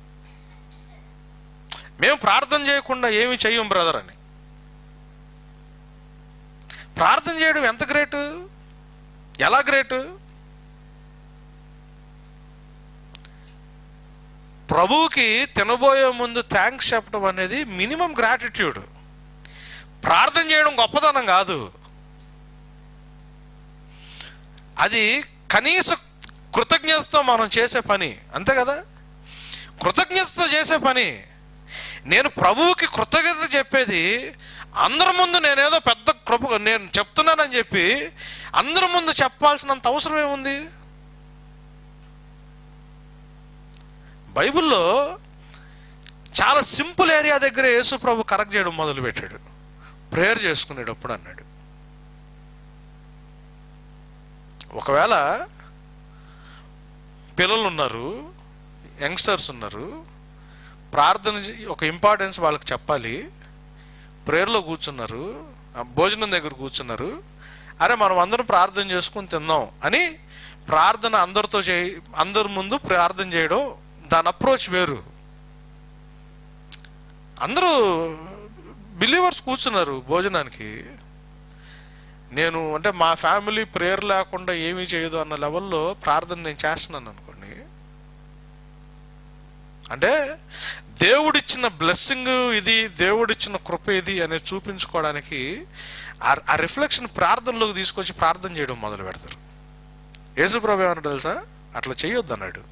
మేము ప్రార్థన చేయకుండా ఏమి చెయ్యం బ్రదర్ అని ప్రార్థన చేయడం ఎంత గ్రేట్ ఎలా గ్రేట్ ప్రభువుకి తినబోయే ముందు థ్యాంక్స్ చెప్పడం అనేది మినిమం గ్రాటిట్యూడ్ ప్రార్థన చేయడం గొప్పతనం కాదు అది కనీస కృతజ్ఞతతో మనం చేసే పని అంతే కదా కృతజ్ఞతతో చేసే పని నేను ప్రభువుకి కృతజ్ఞత చెప్పేది అందరి ముందు నేనేదో పెద్ద కృప నేను చెప్తున్నానని చెప్పి అందరి ముందు చెప్పాల్సినంత అవసరం ఏముంది బైబిల్లో చాలా సింపుల్ ఏరియా దగ్గర యేసు ప్రభు కరెక్ట్ చేయడం మొదలుపెట్టాడు ప్రేయర్ చేసుకునేటప్పుడు అన్నాడు ఒకవేళ పిల్లలు ఉన్నారు యంగ్స్టర్స్ ఉన్నారు ప్రార్థన చే- ఒక ఇంపార్టెన్స్ వాళ్ళకి చెప్పాలి ప్రేయర్లో కూర్చున్నారు ఆ భోజనం దగ్గర కూర్చున్నారు అరే మనం అందరం ప్రార్థన చేసుకుని తిందాం అని ప్రార్థన అందరితో చేయి అందరి ముందు ప్రార్థన చేయడం దాని అప్రోచ్ వేరు అందరూ బిలీవర్స్ కూర్చున్నారు భోజనానికి నేను అంటే మా ఫ్యామిలీ ప్రేయర్ లేకుండా ఏమీ చేయదు అన్న లెవెల్లో ప్రార్థన నేను చేస్తున్నాను అనుకోండి అంటే దేవుడిచ్చిన బ్లెస్సింగ్ ఇది దేవుడిచ్చిన కృప ఇది అనేది చూపించుకోవడానికి ఆ- ఆ రిఫ్లెక్షన్ ప్రార్థనలోకి తీసుకొచ్చి ప్రార్థన చేయడం మొదలు పెడతారు యేసుప్రభు ఏమన్నాడు తెలుసా అట్లా చేయొద్దు అన్నాడు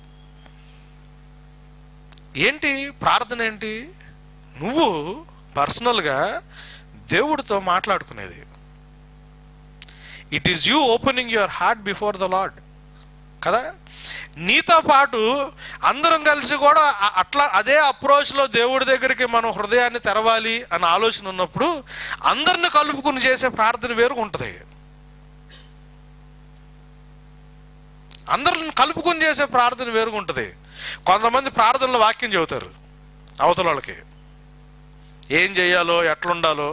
ఏంటి ప్రార్థన ఏంటి నువ్వు పర్సనల్గా దేవుడితో మాట్లాడుకునేది it is you opening your heart before the lord కదా నీతో పాటు అందరం కలిసి కూడా అ- అట్లా అదే అప్రోచ్లో దేవుడి దగ్గరికి మనం హృదయాన్ని తెరవాలి అన్న ఆలోచన ఉన్నప్పుడు అందరిని కలుపుకుని చేసే ప్రార్థన వేరుగా ఉంటుంది అందరిని కలుపుకొని చేసే ప్రార్థన వేరుగా ఉంటుంది కొంతమంది ప్రార్థనలో వాక్యం చెబుతారు అవతల వాళ్ళకి ఏం చేయాలో ఎట్లుండాలో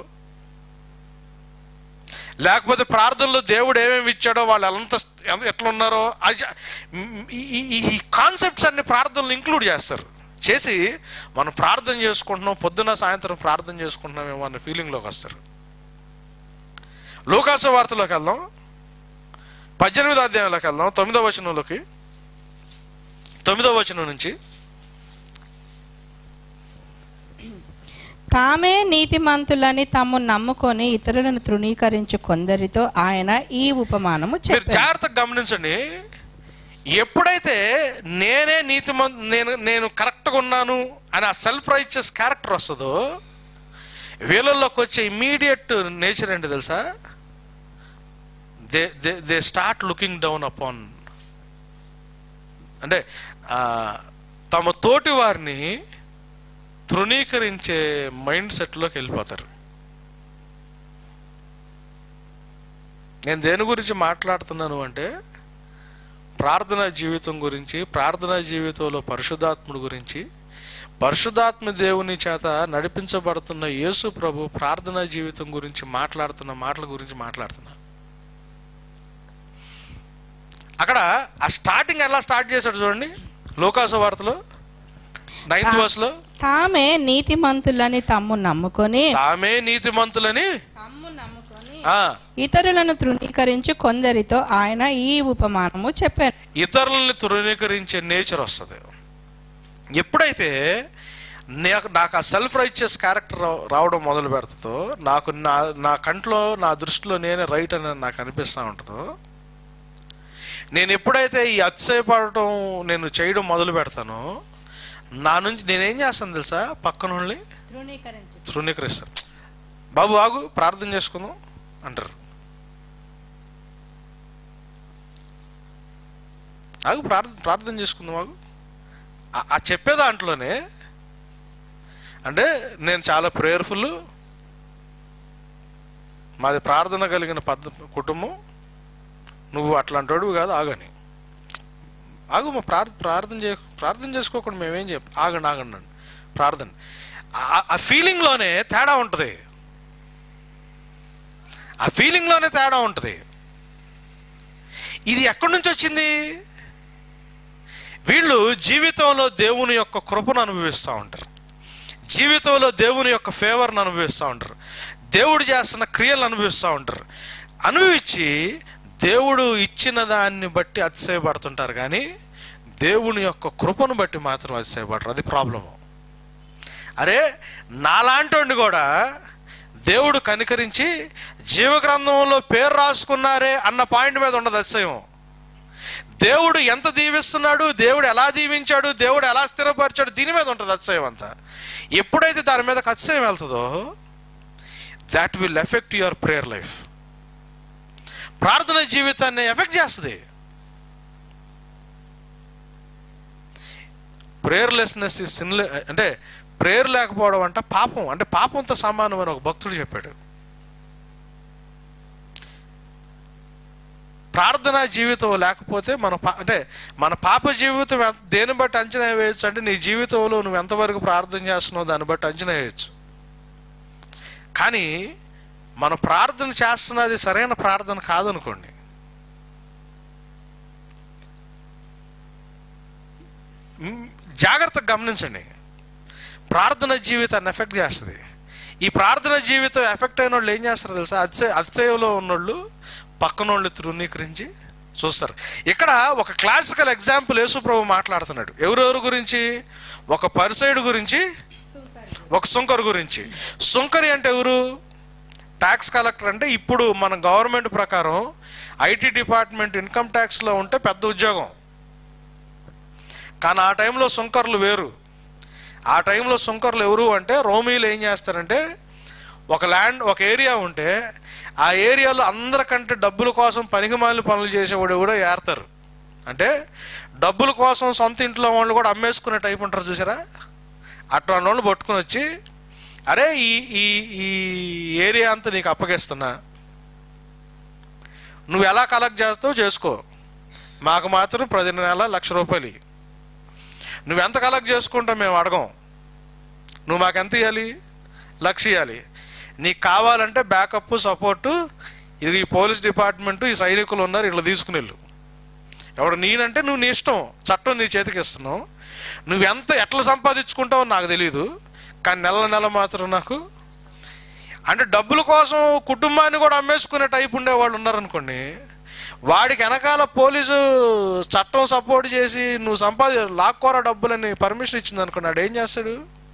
లేకపోతే ప్రార్థనలో దేవుడు ఏమేమి ఇచ్చాడో వాళ్ళు ఎంత ఎట్లున్నారో అది జ- ఈ- ఈ- ఈ- ఈ కాన్సెప్ట్స్ అన్ని ప్రార్థనలు ఇంక్లూడ్ చేస్తారు చేసి మనం ప్రార్థన చేసుకుంటున్నాం పొద్దున సాయంత్రం ప్రార్థన చేసుకుంటున్నామేమో అన్న ఫీలింగ్లోకి వస్తారు లోకాస వార్తలోకి వెళ్దాం పద్దెనిమిదో అధ్యాయంలోకి వెళ్దాం తొమ్మిదో వచనంలోకి తొమ్మిదో వచనం నుంచి తామే నీతిమంతులని తాము నమ్ముకొని ఇతరులను తృణీకరించు కొందరితో ఆయన ఈ ఉపమానము మీరు చెప్పారు జాగ్రత్తగా గమనించండి ఎప్పుడైతే నేనే నీతి నేను నేను కరెక్ట్గా ఉన్నాను అని ఆ సెల్ఫ్ రైచియస్ క్యారెక్టర్ వస్తుందో వీళ్ళల్లోకి వచ్చే ఇమీడియట్ నేచర్ ఏంటి తెలుసా they they they start looking down upon అంటే ఆ, తమ తోటి వారిని తృణీకరించే మైండ్ సెట్లోకి వెళ్ళిపోతారు నేను దేని గురించి మాట్లాడుతున్నాను అంటే ప్రార్థనా జీవితం గురించి ప్రార్థనా జీవితంలో పరిశుద్ధాత్ముడు గురించి పరిశుద్ధాత్మ దేవుని చేత నడిపించబడుతున్న యేసు ప్రభు ప్రార్థనా జీవితం గురించి మాట్లాడుతున్న మాటల గురించి మాట్లాడుతున్నా అక్కడ ఆ స్టార్టింగ్ ఎలా స్టార్ట్ చేశాడు చూడండి లోకాస వార్తలో నైన్త్ వర్స్లో తామే నీతిమంతులని తమ్ము నమ్ముకొని తామే నీతిమంతులని తమ్ము నమ్ముకొని ఆ, ఇతరులను తృణీకరించు కొందరితో ఆయన ఈ ఉపమానము చెప్పారు ఇతరులని తృణీకరించే నేచర్ వస్తుంది ఎప్పుడైతే నాకు నాకు ఆ సెల్ఫ్ రైచియస్ క్యారెక్టర్ రావడం మొదలు పెడుతుందో నాకు నా నా కంట్లో నా దృష్టిలో నేనే రైట్ అని నాకు అనిపిస్తూ ఉంటుందో నేను ఎప్పుడైతే ఈ అతిశయపడటం నేను చేయడం మొదలు పెడతానో నా నుంచి నేనేం చేస్తాను తెలుసా పక్కన వాళ్ళని తృణీకరించు తృణీకరిస్తాను బాబు ఆగు ప్రార్థన చేసుకుందాం అంటారు ఆగు ప్రార్థన ప్రార్థన చేసుకుందాం ఆగు ఆ- ఆ చెప్పే దాంట్లోనే అంటే నేను చాలా ప్రేయర్ఫుల్ మాది ప్రార్థన కలిగిన పద్ధ కుటుంబం నువ్వు అట్లాంటోడు కాదు ఆగని ఆగు మా ప్రార్థ ప్రార్థన చే ప్రార్థన చేసుకోకుండా మేమేం చెప్ప ఆగండి ఆగండి అండి ప్రార్థన ఆ- ఆ ఫీలింగ్లోనే తేడా ఉంటుంది ఆ ఫీలింగ్లోనే తేడా ఉంటుంది ఇది ఎక్కడి నుంచి వచ్చింది వీళ్ళు జీవితంలో దేవుని యొక్క కృపను అనుభవిస్తూ ఉంటారు జీవితంలో దేవుని యొక్క ఫేవర్ని అనుభవిస్తూ ఉంటారు దేవుడు చేస్తున్న క్రియలు అనుభవిస్తూ ఉంటారు అనుభవించి దేవుడు ఇచ్చిన దాన్ని బట్టి అతిశయపడుతుంటారు కానీ దేవుని యొక్క కృపను బట్టి మాత్రం అతిశయపడరు అది ప్రాబ్లము అరే నాలాంటి కూడా దేవుడు కనికరించి జీవగ్రంథంలో పేరు రాసుకున్నారే అన్న పాయింట్ మీద ఉండదు అతిశయం దేవుడు ఎంత దీవిస్తున్నాడు దేవుడు ఎలా దీవించాడు దేవుడు ఎలా స్థిరపరిచాడు దీని మీద ఉంటుంది అతిశయం అంతా ఎప్పుడైతే దాని మీద అతిశయం వెళ్తుందో that will effect your prayer life ప్రార్థన జీవితాన్ని ఎఫెక్ట్ చేస్తుంది ప్రేయర్లెస్నెస్ ఈ సిన్లే అంటే ప్రేయర్ లేకపోవడం అంటే పాపం అంటే పాపంతో సమానం అని ఒక భక్తుడు చెప్పాడు ప్రార్థనా జీవితం లేకపోతే మన పా అంటే మన పాప జీవితం ఎం- దేన్ని బట్టి అంచనా వేయచ్చు అంటే నీ జీవితంలో నువ్వు ఎంతవరకు ప్రార్థన చేస్తున్నావు దాన్ని బట్టి అంచనా వేయచ్చు కానీ మన ప్రార్థన చేస్తున్నది సరైన ప్రార్థన కాదనుకోండి మ్, జాగ్రత్తగా గమనించండి ప్రార్థన జీవితాన్ని ఎఫెక్ట్ చేస్తుంది ఈ ప్రార్థన జీవితం ఎఫెక్ట్ అయిన వాళ్ళు ఏం చేస్తారు తెలుసా అతిశయ అతిశయంలో ఉన్నోళ్ళు పక్కన వాళ్ళు తృణీకరించి చూస్తారు ఇక్కడ ఒక క్లాసికల్ ఎగ్జాంపుల్ యేసుప్రభు మాట్లాడుతున్నాడు ఎవరెవరు గురించి ఒక పరిసైడు గురించి ఒక సుంకర్ గురించి సుంకరి అంటే ఎవరు ట్యాక్స్ కలెక్టర్ అంటే ఇప్పుడు మన గవర్నమెంట్ ప్రకారం ఐటీ డిపార్ట్మెంట్ ఇన్కమ్ ట్యాక్స్లో ఉంటే పెద్ద ఉద్యోగం కానీ ఆ టైంలో సుంకర్లు వేరు ఆ టైంలో సుంకర్లు ఎవరు అంటే రోమీలు ఏం చేస్తారంటే ఒక ల్యాండ్ ఒక ఏరియా ఉంటే ఆ ఏరియాలో అందరికంటే డబ్బుల కోసం పనికిమాలిన పనులు చేసేవాడు కూడా ఏరతారు అంటే డబ్బుల కోసం సొంత ఇంట్లో వాళ్ళు కూడా అమ్మేసుకునే టైప్ ఉంటారు చూసారా అట్లాంటి వాళ్ళు పట్టుకుని వచ్చి అరే ఈ ఈ ఈ ఏరియా అంతా నీకు అప్పగిస్తున్నా నువ్వు ఎలా కలెక్ట్ చేస్తావు చేసుకో మాకు మాత్రం ప్రతి నెల లక్ష రూపాయలు ఇయ్యి. నువ్వెంత కలెక్ట్ చేసుకుంటావు మేము అడగం నువ్వు మాకు ఎంత ఇవ్వాలి లక్ష ఇవ్వాలి నీకు కావాలంటే బ్యాకప్ సపోర్టు ఇది ఈ పోలీస్ డిపార్ట్మెంట్ ఈ సైనికులు ఉన్నారు ఇట్లా తీసుకుని వెళ్ళు ఎవడు నేనంటే నువ్వు నీ ఇష్టం చట్టం నీ చేతికి ఇస్తున్నావు నువ్వు ఎంత ఎట్లా సంపాదించుకుంటావో నాకు తెలియదు కానీ నెల నెల మాత్రం నాకు అంటే డబ్బుల కోసం కుటుంబాన్ని కూడా అమ్మేసుకునే టైప్ ఉండేవాళ్ళు ఉన్నారనుకోండి వాడికి వెనకాల పోలీసు చట్టం సపోర్ట్ చేసి నువ్వు సంపాది లాక్కోరా డబ్బులని పర్మిషన్ ఇచ్చింది అనుకోండి వాడు ఏం చేస్తాడు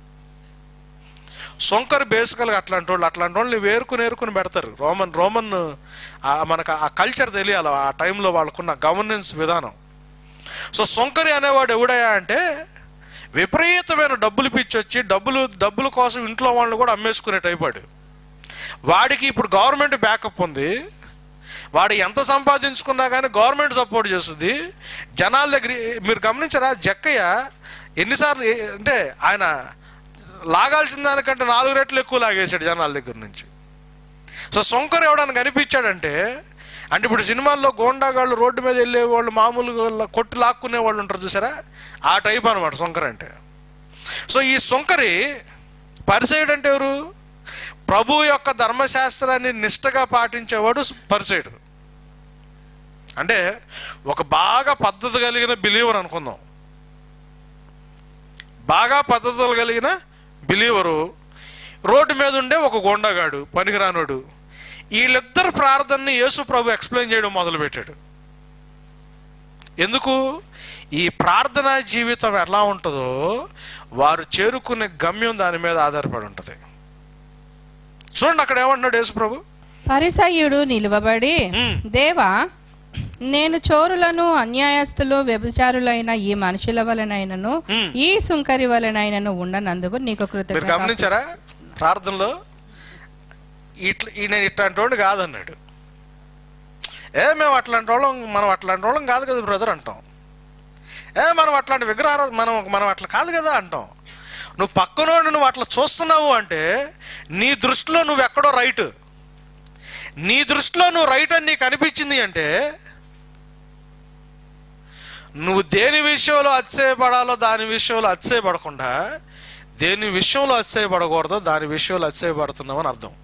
సొంకరు బేసికల్గా అట్లాంటి వాళ్ళు అట్లాంటి వాళ్ళని వేరుకుని ఏరుకుని పెడతారు రోమన్ రోమన్ ఆ మనకు ఆ కల్చర్ తెలియాలి ఆ టైంలో వాళ్ళకున్న గవర్నెన్స్ విధానం సో సొంకరి అనేవాడు ఎవడయా అంటే విపరీతమైన డబ్బులు పిచ్చొచ్చి డబ్బులు డబ్బుల కోసం ఇంట్లో వాళ్ళని కూడా అమ్మేసుకునే టైప్ వాడు వాడికి ఇప్పుడు గవర్నమెంట్ బ్యాకప్ ఉంది వాడు ఎంత సంపాదించుకున్నా కానీ గవర్నమెంట్ సపోర్ట్ చేస్తుంది జనాల దగ్గర మీరు గమనించారా జక్కయ్య ఎన్నిసార్లు ఏ- అంటే ఆయన లాగాల్సిన దానికంటే నాలుగు రెట్లు ఎక్కువ లాగేశాడు జనాల దగ్గర నుంచి సో సొంకరు ఎవడన్నా కనిపించాడంటే అంటే ఇప్పుడు సినిమాల్లో గోండాగాళ్ళు రోడ్డు మీద వెళ్ళే వాళ్ళు మామూలుగా వాళ్ళ కొట్టి లాక్కునే వాళ్ళు ఉంటారు చూసారా ఆ టైప్ అనమాట సొంకర అంటే సో ఈ సొంకరి పరిసైడ్ అంటే ఎవరు ప్రభు యొక్క ధర్మశాస్త్రాన్ని నిష్టగా పాటించేవాడు పరిసైడు అంటే ఒక బాగా పద్ధతి కలిగిన బిలీవర్ అనుకుందాం బాగా పద్ధతులు కలిగిన బిలీవరు రోడ్డు మీద ఉండే ఒక గోండాగాడు పనికిరానోడు వీళ్ళిద్దరు ప్రార్థనని యేసు ప్రభు ఎక్స్ప్లెయిన్ చేయడం మొదలుపెట్టాడు ఎందుకు ఈ ప్రార్థనా జీవితం ఎలా ఉంటుందో వారు చేరుకునే గమ్యం దాని మీద ఆధారపడి ఉంటుంది చూడండి అక్కడ ఏమంటున్నాడు యేసు ప్రభు పరిసయ్యుడు నిలువబడి మ్మ్. దేవా నేను చోరులను అన్యాయస్తులు వ్యభిచారులైన ఈ మనుషుల వలనైనను మ్మ్. ఈ సుంకరి వలనైనను ఉండనందుకు నీకు మీరు కృతజ్ఞత గమనించారా ప్రార్థనలో ఇట్లా ఈయన ఇట్లాంటి వాడు కాదన్నాడు ఏ మేము అట్లాంటి వాళ్ళం మనం అట్లాంటి వాళ్ళం కాదు కదా బ్రదర్ అంటాం ఏ మనం అట్లాంటి విగ్రహాలు మనం మనం అట్లా కాదు కదా అంటాం నువ్వు పక్కనోడు నువ్వు అట్లా చూస్తున్నావు అంటే నీ దృష్టిలో నువ్వు ఎక్కడో రైట్ నీ దృష్టిలో నువ్వు రైట్ అని నీకు అనిపించింది అంటే నువ్వు దేని విషయంలో అతిశయపడాలో దాని విషయంలో అతిశయపడకుండా దేని విషయంలో అతిశయపడకూడదో దాని విషయంలో అతిశయపడుతున్నామని అర్థం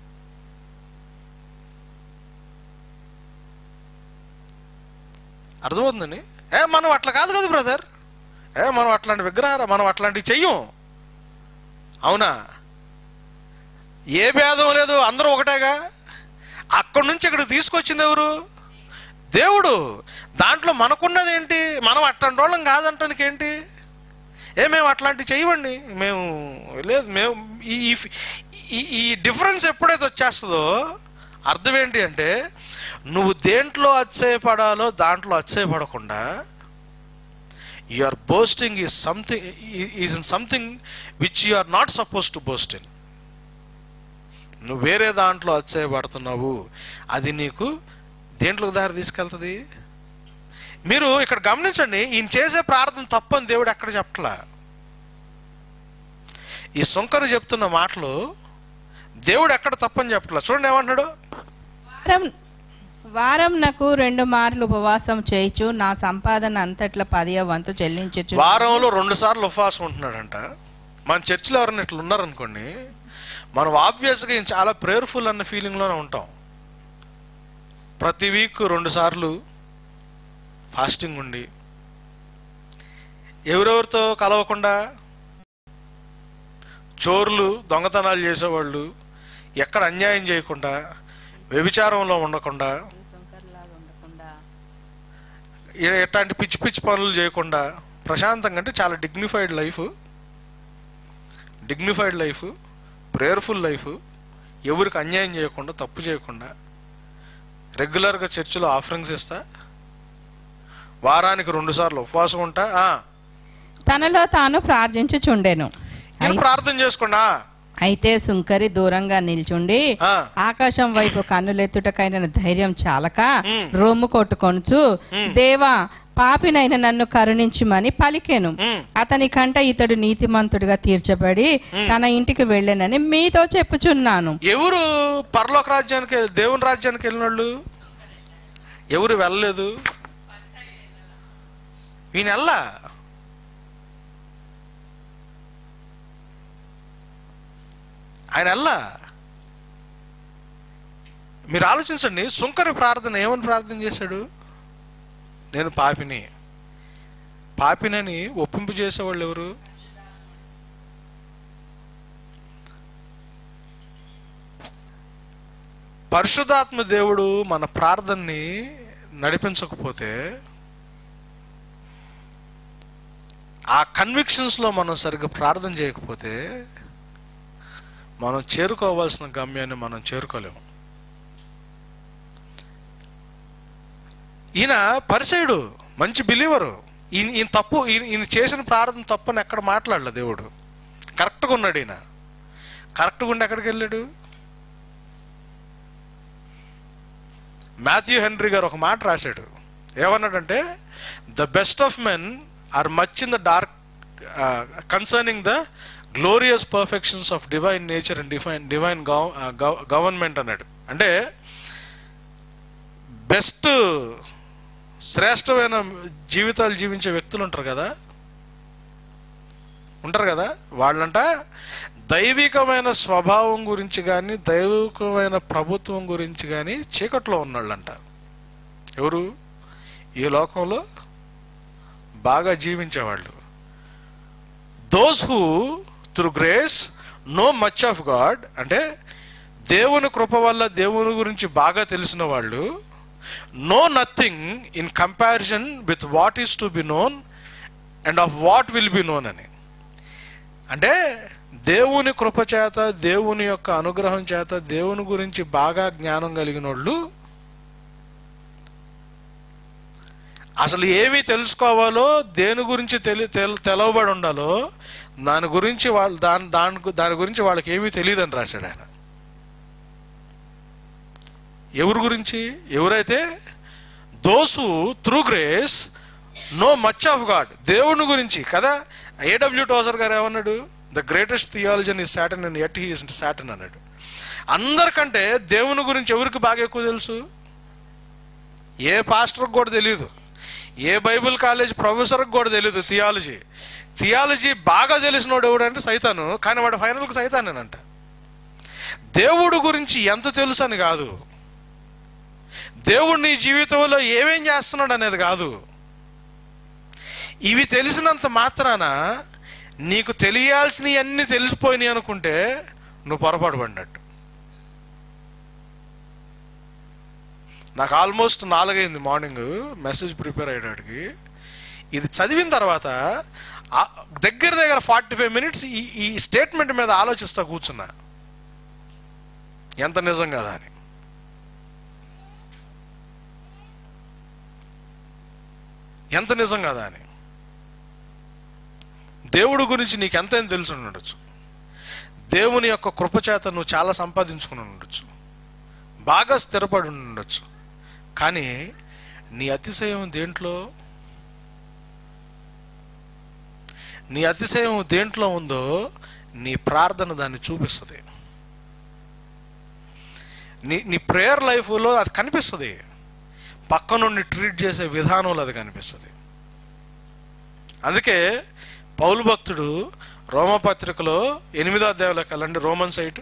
అర్థమవుతుందండి ఏ మనం అట్లా కాదు కదా బ్రదర్ ఏ మనం అట్లాంటి విగ్రహాలు మనం అట్లాంటివి చెయ్యం అవునా ఏ భేదం లేదు అందరూ ఒకటేగా అక్కడి నుంచి ఇక్కడికి తీసుకొచ్చింది ఎవరు దేవుడు దాంట్లో మనకున్నది ఏంటి మనం అట్లాంటి వాళ్ళం కాదంటానికి ఏంటి ఏ మేము అట్లాంటివి చేయవండి మేము లేదు మేము ఈ ఈ- ఈ- ఈ డిఫరెన్స్ ఎప్పుడైతే వచ్చేస్తుందో అర్థం ఏంటి అంటే నువ్వు దేంట్లో అతిశయపడాలో దాంట్లో అతిశయపడకుండా you are boasting is something is in something which you are not suppose to boast in నువ్వు వేరే దాంట్లో అతిశయపడుతున్నావు అది నీకు దేంట్లోకి దారి తీసుకెళ్తుంది మీరు ఇక్కడ గమనించండి ఈయన చేసే ప్రార్థన తప్పని దేవుడు ఎక్కడ చెప్పట్లా ఈ సొంకరు చెప్తున్న మాటలు దేవుడు ఎక్కడ తప్పని చెప్పట్లా చూడండి ఏమంటున్నాడు వారం వారం నాకు రెండు మార్లు ఉపవాసం చేయించు నా సంపాదన అంతట్ల పదియ వంతు చెల్లించచ్చు వారంలో రెండు సార్లు ఉపవాసం ఉంటున్నాడంట మన చర్చిలో ఎవరైనా ఇట్లా ఉన్నారనుకోండి మనం ఆబ్వియస్గా ఈయన చాలా ప్రేయర్ఫుల్ అన్న ఫీలింగ్లోనే ఉంటాం ప్రతి వీక్ రెండు సార్లు ఫాస్టింగ్ ఉండి ఎవరెవరితో కలవకుండా చోర్లు దొంగతనాలు చేసేవాళ్ళు ఎక్కడ అన్యాయం చేయకుండా వ్యభిచారంలో ఉండకుండా ఏ- ఎట్లాంటి పిచ్చి పిచ్చి పనులు చేయకుండా ప్రశాంతంగా అంటే చాలా dignified life dignified life prayerful life ఎవరికి అన్యాయం చేయకుండా తప్పు చేయకుండా రెగ్యులర్గా చర్చిలో ఆఫరింగ్స్ ఇస్తా వారానికి రెండు సార్లు ఉపవాసం ఉంటా ఆ, తనలో తాను ప్రార్థించుచుండెను ఈయన ప్రార్థన చేసుకోండా అయితే సుంకరి దూరంగా నిల్చుండి ఆ. ఆకాశం వైపు కన్నులెత్తుటకైన ధైర్యం చాలక మ్. రొమ్ము కొట్టుకొనుచు దేవా పాపినైన నన్ను కరుణించుమని పలికెను మ్. అతని కంట ఇతడు నీతిమంతుడిగా తీర్చబడి తన ఇంటికి వెళ్ళానని మీతో చెప్పుచున్నాను ఎవరు పరలోక రాజ్యానికి దేవుని రాజ్యానికి వెళ్ళినోళ్ళు ఎవరు వెళ్ళలేదు ఈయన ఎల్లా ఆయన ఎల్లా మీరు ఆలోచించండి సుంకరి ప్రార్థన ఏమని ప్రార్థన చేశాడు నేను పాపిని పాపినని ఒప్పింపు చేసేవాళ్ళు ఎవరు పరిశుద్ధాత్మ దేవుడు మన ప్రార్థనని నడిపించకపోతే ఆ కన్విక్షన్స్లో మనం సరిగ్గా ప్రార్థన చేయకపోతే మనం చేరుకోవాల్సిన గమ్యాన్ని మనం చేరుకోలేము ఈయన పరిచయుడు మంచి బిలీవరు ఈయన ఈయన తప్పు ఈయన ఈయన చేసిన ప్రార్థన తప్పని ఎక్కడ మాట్లాడలే దేవుడు కరెక్ట్గా ఉన్నాడు ఈయన కరెక్ట్గా ఉండి ఎక్కడికి వెళ్ళాడు మాథ్యూ హెన్రీ గారు ఒక మాట రాశాడు ఏమన్నాడంటే the best of men are much in the dark concerning the glorious perfections of divine nature and define divine government అన్నాడు అంటే బెస్ట్ శ్రేష్టమైన జీవితాలు జీవించే వ్యక్తులు ఉంటారు కదా ఉంటారు కదా వాళ్ళంట దైవికమైన స్వభావం గురించి కానీ దైవికమైన ప్రభుత్వం గురించి కానీ చీకట్లో ఉన్నాళ్ళంట ఎవరు ఈ లోకంలో బాగా జీవించేవాళ్ళు those who through grace know much of God అంటే దేవుని కృప వల్ల దేవుని గురించి బాగా తెలిసిన వాళ్ళు know nothing in comparison with what is to be known and of what will be known అని అంటే దేవుని కృప చేత దేవుని యొక్క అనుగ్రహం చేత దేవుని గురించి బాగా జ్ఞానం కలిగిన వాళ్ళు అసలు ఏమి తెలుసుకోవాలో దేని గురించి తెలి తెల- తెలవబడి ఉండాలో దాని గురించి వాళ్ళు దాని దాని గు- దాని గురించి వాళ్ళకి ఏమీ తెలియదని రాశాడు ఆయన ఎవరి గురించి ఎవరైతే those through grace know much of God దేవుని గురించి కదా ఏడబ్ల్యూ టోజర్ గారు ఏమన్నాడు the greatest theologian is Satan and yet he is Satan అన్నాడు అందరికంటే దేవుని గురించి ఎవరికి బాగా ఎక్కువ తెలుసు ఏ పాస్టర్కి కూడా తెలియదు ఏ బైబిల్ కాలేజ్ ప్రొఫెసర్కి కూడా తెలియదు థియాలజీ థియాలజీ బాగా తెలిసినోడు ఎవడంటే సైతాను కానీ వాడు ఫైనల్కి సైతానేనంట దేవుడు గురించి ఎంత తెలుసు అని కాదు దేవుడు నీ జీవితంలో ఏమేం చేస్తున్నాడు అనేది కాదు ఇవి తెలిసినంత మాత్రాన నీకు తెలియాల్సినవి అన్నీ తెలిసిపోయినాయి అనుకుంటే నువ్వు పొరపాటు పడినట్టు నాకు ఆల్మోస్ట్ నాలుగైంది మార్నింగ్ మెసేజ్ ప్రిపేర్ అయ్యేటానికి ఇది చదివిన తర్వాత ఆ- దగ్గర దగ్గర ఫార్టీ ఫైవ్ మినిట్స్ ఈ ఈ స్టేట్మెంట్ మీద ఆలోచిస్తా కూర్చున్నా ఎంత నిజం కదా అని ఎంత నిజం కదా అని దేవుడు గురించి నీకు ఎంతైనా తెలిసి ఉండొచ్చు దేవుని యొక్క కృపచేత నువ్వు చాలా సంపాదించుకుని ఉండొచ్చు బాగా స్థిరపడి ఉండొచ్చు కానీ నీ అతిశయం దేంట్లో నీ అతిశయం దేంట్లో ఉందో నీ ప్రార్థన దాన్ని చూపిస్తుంది నీ నీ ప్రేయర్ లైఫ్లో అది కనిపిస్తుంది పక్క నుండి ట్రీట్ చేసే విధానంలో అది కనిపిస్తుంది అందుకే పౌలు భక్తుడు రోమపత్రికలో ఎనిమిదో అధ్యాయంలోకి వెళ్ళండి రోమన్ సైట్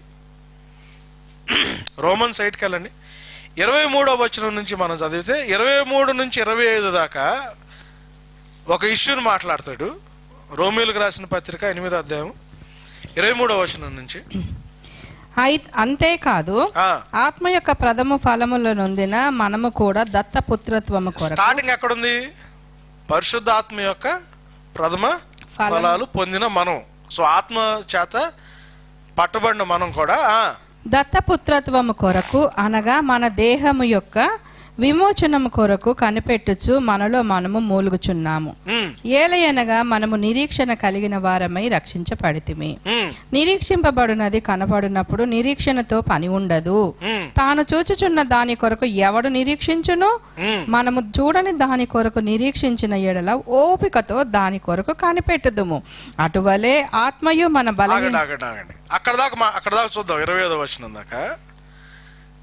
రోమన్ సైట్కి వెళ్ళండి ఇరవై మూడో వచనం నుంచి మనం చదివితే ఇరవై మూడు నుంచి ఇరవై ఐదు దాకా ఒక ఇష్యూని మాట్లాడతాడు రోమియోలకు రాసిన పత్రిక ఎనిమిదో అధ్యాయం ఇరవై మూడో వచనం నుంచి అయి అంతేకాదు ఆ, ఆత్మ యొక్క ప్రథమ ఫలముల నొందిన మనము కూడా దత్తపుత్రత్వము కొరకు స్టార్టింగ్ ఎక్కడుంది పరిశుద్ధ ఆత్మ యొక్క ప్రథమ ఫలం. ఫలాలు పొందిన మనం సో ఆత్మ చేత పట్టబడిన మనం కూడా ఆ, దత్తపుత్రత్వము కొరకు అనగా మన దేహము యొక్క విమోచనము కొరకు కనిపెట్టుచు మనలో మనము మూలుగుచున్నాము ఉమ్, ఏలయనగా మనము నిరీక్షణ కలిగిన వారమై రక్షించబడితిమి ఉమ్, నిరీక్షింపబడినది కనపడినప్పుడు నిరీక్షణతో పని ఉండదు ఉమ్, తాను చూచుచున్న దాని కొరకు ఎవడు నిరీక్షించును ఉమ్. మనము చూడని దాని కొరకు నిరీక్షించిన ఎడల ఓపికతో దాని కొరకు కనిపెట్టుదుము అటువలే ఆత్మయు మన బలహీన ఆగండి ఆగండి ఆగండి అక్కడ దాకా మా అక్కడ దాకా చూద్దాం ఇరవై ఐదో వచ్చిన దాకా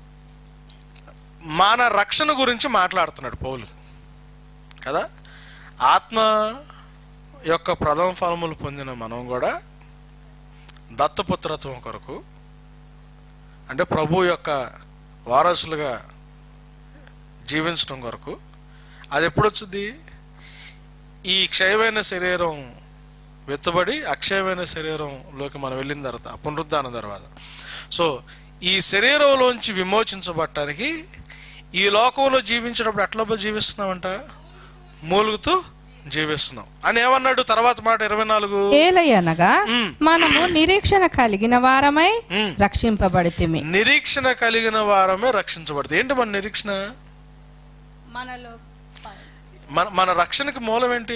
మన రక్షణ గురించి మాట్లాడుతున్నాడు పౌలు కదా ఆత్మ యొక్క ప్రథమ ఫలములు పొందిన మనం కూడా దత్తపుత్రత్వం కొరకు అంటే ప్రభు యొక్క వారసులుగా జీవించడం కొరకు అది ఎప్పుడు వచ్చింది ఈ క్షయమైన శరీరం వెత్తబడి అక్షయమైన శరీరంలోకి మనం వెళ్ళిన తర్వాత పునరుద్ధానం తర్వాత సో ఈ శరీరంలోంచి విమోచించబడటానికి ఈ లోకంలో జీవించినప్పుడు ఎట్లా జీవిస్తున్నామంట మూలుగుతూ జీవిస్తున్నాం అని ఏమన్నాడు తర్వాత మాట ఇరవై నాలుగు ఏలయనగా మ్. మనము నిరీక్షణ కలిగిన వారమై మ్. రక్షింపబడితిమి నిరీక్షణ కలిగిన వారమే రక్షించబడుతుంది ఏంటి మన నిరీక్షణ మనలో మన మన రక్షణకి మూలం ఏంటి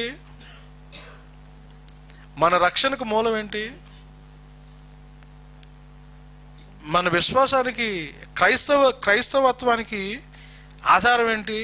మన రక్షణకు మూలం ఏంటి మన విశ్వాసానికి క్రైస్తవ క్రైస్తవత్వానికి ఆధారం ఏంటి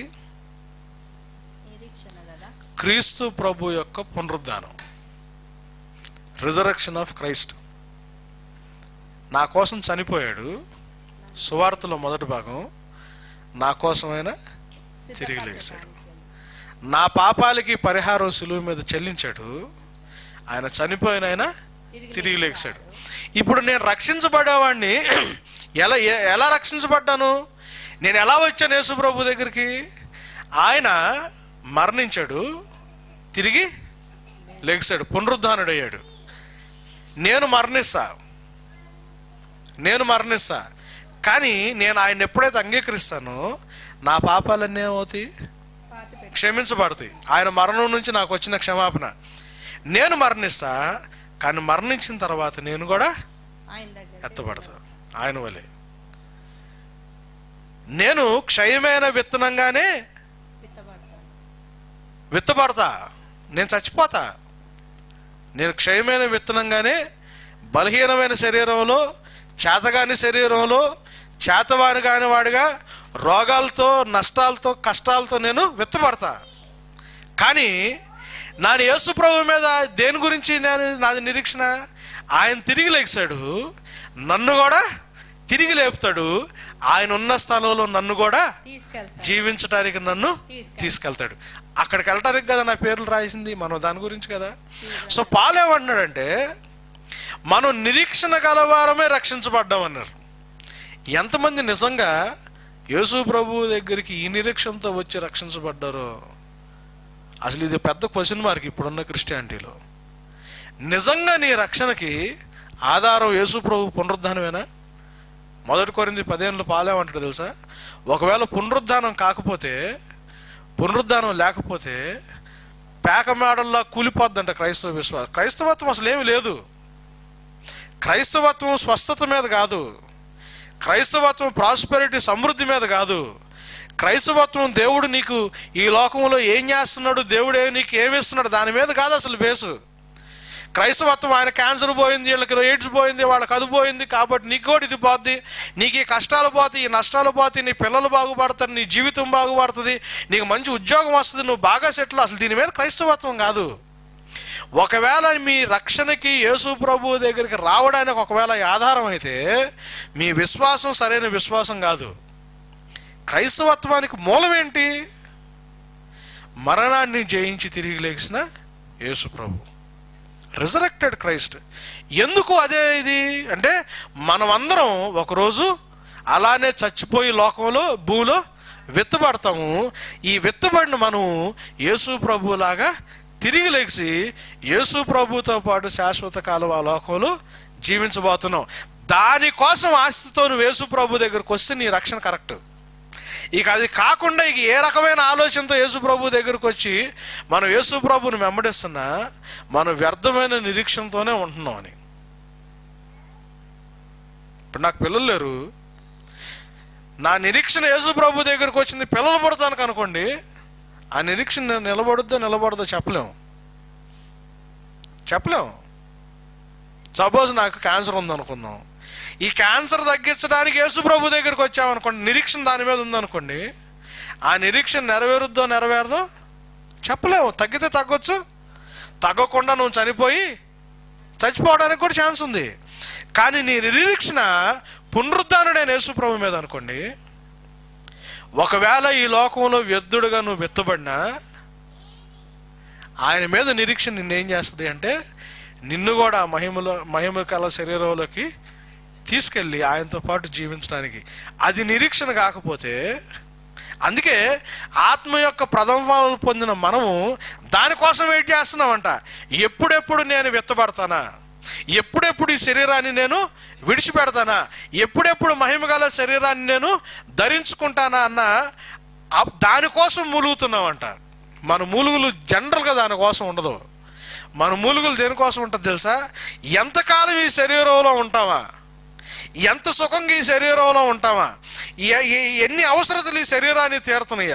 క్రీస్తు ప్రభు యొక్క పునరుద్ధానం రిజరక్షన్ ఆఫ్ క్రైస్ట్ నా కోసం చనిపోయాడు సువార్తలో మొదటి భాగం నా కోసమైనా తిరిగి లేచాడు నా పాపాలకి పరిహారం సులువు మీద చెల్లించాడు ఆయన చనిపోయిన ఆయన తిరిగి లేచాడు ఇప్పుడు నేను రక్షించబడేవాడిని ఎలా ఎ- ఎలా రక్షించబడ్డాను నేను ఎలా వచ్చాను యేసు ప్రభు దగ్గరికి ఆయన మరణించాడు తిరిగి లెగిసాడు పునరుద్ధానుడయ్యాడు నేను మరణిస్తా నేను మరణిస్తా కానీ నేను ఆయన ఎప్పుడైతే అంగీకరిస్తానో నా పాపాలన్నీ ఏమవుతాయి క్షమించబడతాయి ఆయన మరణం నుంచి నాకు వచ్చిన క్షమాపణ నేను మరణిస్తా కానీ మరణించిన తర్వాత నేను కూడా ఎత్తబడతా ఆయన వలె నేను క్షయమైన విత్తనంగానే విత్తబడతా నేను చచ్చిపోతా నేను క్షయమైన విత్తనంగానే బలహీనమైన శరీరంలో చేతగాని శరీరంలో చేతవాని కాని వాడిగా రోగాలతో నష్టాలతో కష్టాలతో నేను విత్తబడతా కానీ నా యేసు ప్రభు మీద దేని గురించి నేను నాది నిరీక్షణ ఆయన తిరిగి లేచాడు నన్ను కూడా తిరిగి లేపుతాడు ఆయన ఉన్న స్థలంలో నన్ను కూడా జీవించడానికి నన్ను తీసుకెళ్తాడు అక్కడికి వెళ్ళటానికి కదా నా పేర్లు రాసింది మనం దాని గురించి కదా సో పాలు ఏమన్నాడంటే మనం నిరీక్షణ గలవారమే రక్షించబడ్డాం అన్నారు ఎంతమంది నిజంగా యేసు ప్రభు దగ్గరికి ఈ నిరీక్షణతో వచ్చి రక్షించబడ్డారో అసలు ఇది పెద్ద క్వశ్చన్ మార్క్ ఇప్పుడున్న క్రిస్టియానిటీలో నిజంగా నీ రక్షణకి ఆధారం యేసు ప్రభు పునరుద్ధానమేనా మొదటి కొరింది పదేళ్ళు పాలేమంటాడు తెలుసా ఒకవేళ పునరుద్ధానం కాకపోతే పునరుద్ధానం లేకపోతే పేక మేడల్లా కూలిపోద్దంట క్రైస్తవ విశ్వాసం క్రైస్తవత్వం అసలు ఏమీ లేదు క్రైస్తవత్వం స్వస్థత మీద కాదు క్రైస్తవత్వం ప్రాస్పెరిటీ సమృద్ధి మీద కాదు క్రైస్తవత్వం దేవుడు నీకు ఈ లోకంలో ఏం చేస్తున్నాడు దేవుడు ఏ- నీకు ఏమి ఇస్తున్నాడు దాని మీద కాదు అసలు బేసు క్రైస్తవత్వం ఆయన క్యాన్సర్ పోయింది వీళ్ళకి ఎయిడ్స్ పోయింది వాళ్ళకి అది పోయింది కాబట్టి నీకు కూడా ఇది పోద్ది నీకు ఈ కష్టాలు పోతాయి ఈ నష్టాలు పోతాయి నీ పిల్లలు బాగుపడతారు నీ జీవితం బాగుపడుతుంది నీకు మంచి ఉద్యోగం వస్తుంది నువ్వు బాగా సెటిల్ అసలు దీని మీద క్రైస్తవత్వం కాదు ఒకవేళ మీ రక్షణకి యేసు ప్రభు దగ్గరికి రావడానికి ఒకవేళ ఈ ఆధారం అయితే మీ విశ్వాసం సరైన విశ్వాసం కాదు క్రైస్తవత్వానికి మూలం ఏంటి మరణాన్ని జయించి తిరిగి లేచిన యేసు ప్రభు రిజరెక్టెడ్ క్రైస్ట్ ఎందుకు అదే ఇది అంటే మనమందరం ఒకరోజు అలానే చచ్చిపోయి లోకంలో భూమిలో విత్తబడతాము ఈ విత్తబడిన మనం యేసు ప్రభులాగా తిరిగి లేచి యేసు ప్రభుతో పాటు శాశ్వత కాలం ఆ లోకంలో జీవించబోతున్నాం దానికోసం ఆస్తితో నువ్వు యేసు ప్రభు దగ్గరకు వస్తే నీ రక్షణ కరెక్ట్ ఇక అది కాకుండా ఇక ఏ రకమైన ఆలోచనతో యేసు ప్రభు దగ్గరకు వచ్చి మనం యేసు ప్రభుని వెంబడిస్తున్నా మనం వ్యర్థమైన నిరీక్షణతోనే ఉంటున్నాం అని ఇప్పుడు నాకు పిల్లలు లేరు నా నిరీక్షణ యేసు ప్రభు దగ్గరకు వచ్చింది పిల్లలు పడతానికి అనుకోండి ఆ నిరీక్షణ నేను నిలబడుద్దో నిలబడదో చెప్పలేం చెప్పలేం సపోజ్ నాకు క్యాన్సర్ ఉందనుకుందాం ఈ క్యాన్సర్ తగ్గించడానికి యేసు ప్రభు దగ్గరికి వచ్చామనుకోండి నిరీక్షణ దాని మీద ఉందనుకోండి ఆ నిరీక్షణ నెరవేరుద్దో నెరవేరదో చెప్పలేము తగ్గితే తగ్గొచ్చు తగ్గకుండా నువ్వు చనిపోయి చచ్చిపోవడానికి కూడా ఛాన్స్ ఉంది కానీ నీ నిరీక్షణ పునరుద్ధానుడైన యేసు ప్రభు మీద అనుకోండి ఒకవేళ ఈ లోకంలో వ్యర్థుడుగా నువ్వు వెత్తబడినా ఆయన మీద నిరీక్షణ నిన్నేం చేస్తుంది అంటే నిన్ను కూడా ఆ మహిమలో మహిమ కల శరీరంలోకి తీసుకెళ్ళి ఆయనతో పాటు జీవించడానికి అది నిరీక్షణ కాకపోతే అందుకే ఆత్మ యొక్క ప్రథమ ఫలాలు పొందిన మనము దానికోసం వెయిట్ చేస్తున్నామంట ఎప్పుడెప్పుడు నేను విత్తబడతానా ఎప్పుడెప్పుడు ఈ శరీరాన్ని నేను విడిచిపెడతానా ఎప్పుడెప్పుడు మహిమగల శరీరాన్ని నేను ధరించుకుంటానా అన్న ఆ- దానికోసం మూలుగుతున్నామంట మన మూలుగులు జనరల్గా దానికోసం ఉండదు మన మూలుగులు దేనికోసం ఉంటుంది తెలుసా ఎంతకాలం ఈ శరీరంలో ఉంటామా ఎంత సుఖంగా ఈ శరీరంలో ఉంటామా ఎ- ఎ- ఎన్ని అవసరతలు ఈ శరీరాన్ని తీరుతున్నాయా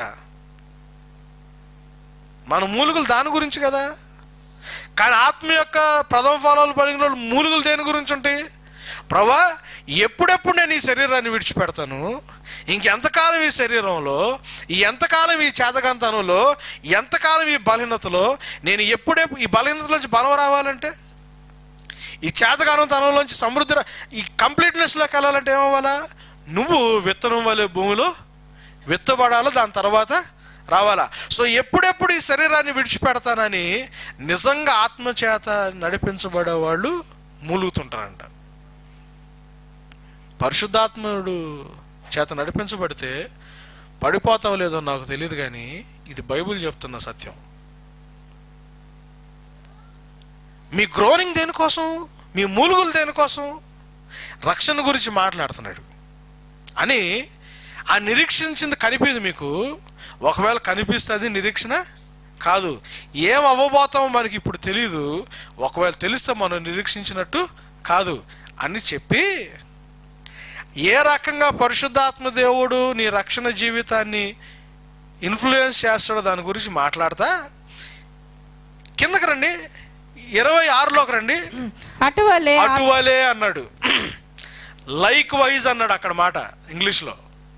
మన మూలుగులు దాని గురించి కదా కానీ ఆత్మ యొక్క ప్రథమ ఫలాలు పలిగిన వాళ్ళు మూలుగులు దేని గురించి ఉంటాయి ప్రభా ఎప్పుడెప్పుడు నేను ఈ శరీరాన్ని విడిచిపెడతాను ఇంకెంతకాలం ఈ శరీరంలో ఈ ఎంతకాలం ఈ చేతకంతనంలో ఎంతకాలం ఈ బలహీనతలో నేను ఎప్పుడెప్పుడు ఈ బలహీనత నుంచి బలం రావాలంటే ఈ చేతకాలం తనంలోంచి సమృద్ధి రా- ఈ కంప్లీట్నెస్లోకి వెళ్ళాలంటే ఏమవ్వాలా నువ్వు విత్తనం వలె భూమిలో విత్తబడాలి దాని తర్వాత రావాలా సో ఎప్పుడెప్పుడు ఈ శరీరాన్ని విడిచిపెడతానని నిజంగా ఆత్మచేత నడిపించబడే వాళ్ళు మూలుగుతుంటారంట పరిశుద్ధాత్ముడు చేత నడిపించబడితే పడిపోతావు లేదో నాకు తెలియదు కానీ ఇది బైబిల్ చెప్తున్న సత్యం మీ గ్రోనింగ్ దేనికోసం మీ మూలుగులు దేనికోసం రక్షణ గురించి మాట్లాడుతున్నాడు అని ఆ నిరీక్షించింది కనిపించదు మీకు ఒకవేళ కనిపిస్తుంది నిరీక్షణ కాదు ఏం అవ్వబోతామో మనకి ఇప్పుడు తెలియదు ఒకవేళ తెలిస్తే మనం నిరీక్షించినట్టు కాదు అని చెప్పి ఏ రకంగా పరిశుద్ధాత్మ దేవుడు నీ రక్షణ జీవితాన్ని ఇన్ఫ్లుయెన్స్ చేస్తాడో దాని గురించి మాట్లాడతా కిందకి రండి ఇరవై ఆరులోకి రండి అటువలే ఆ- అటువలే అన్నాడు లైక్ వైజ్ అన్నాడు అక్కడ మాట ఇంగ్లీష్లో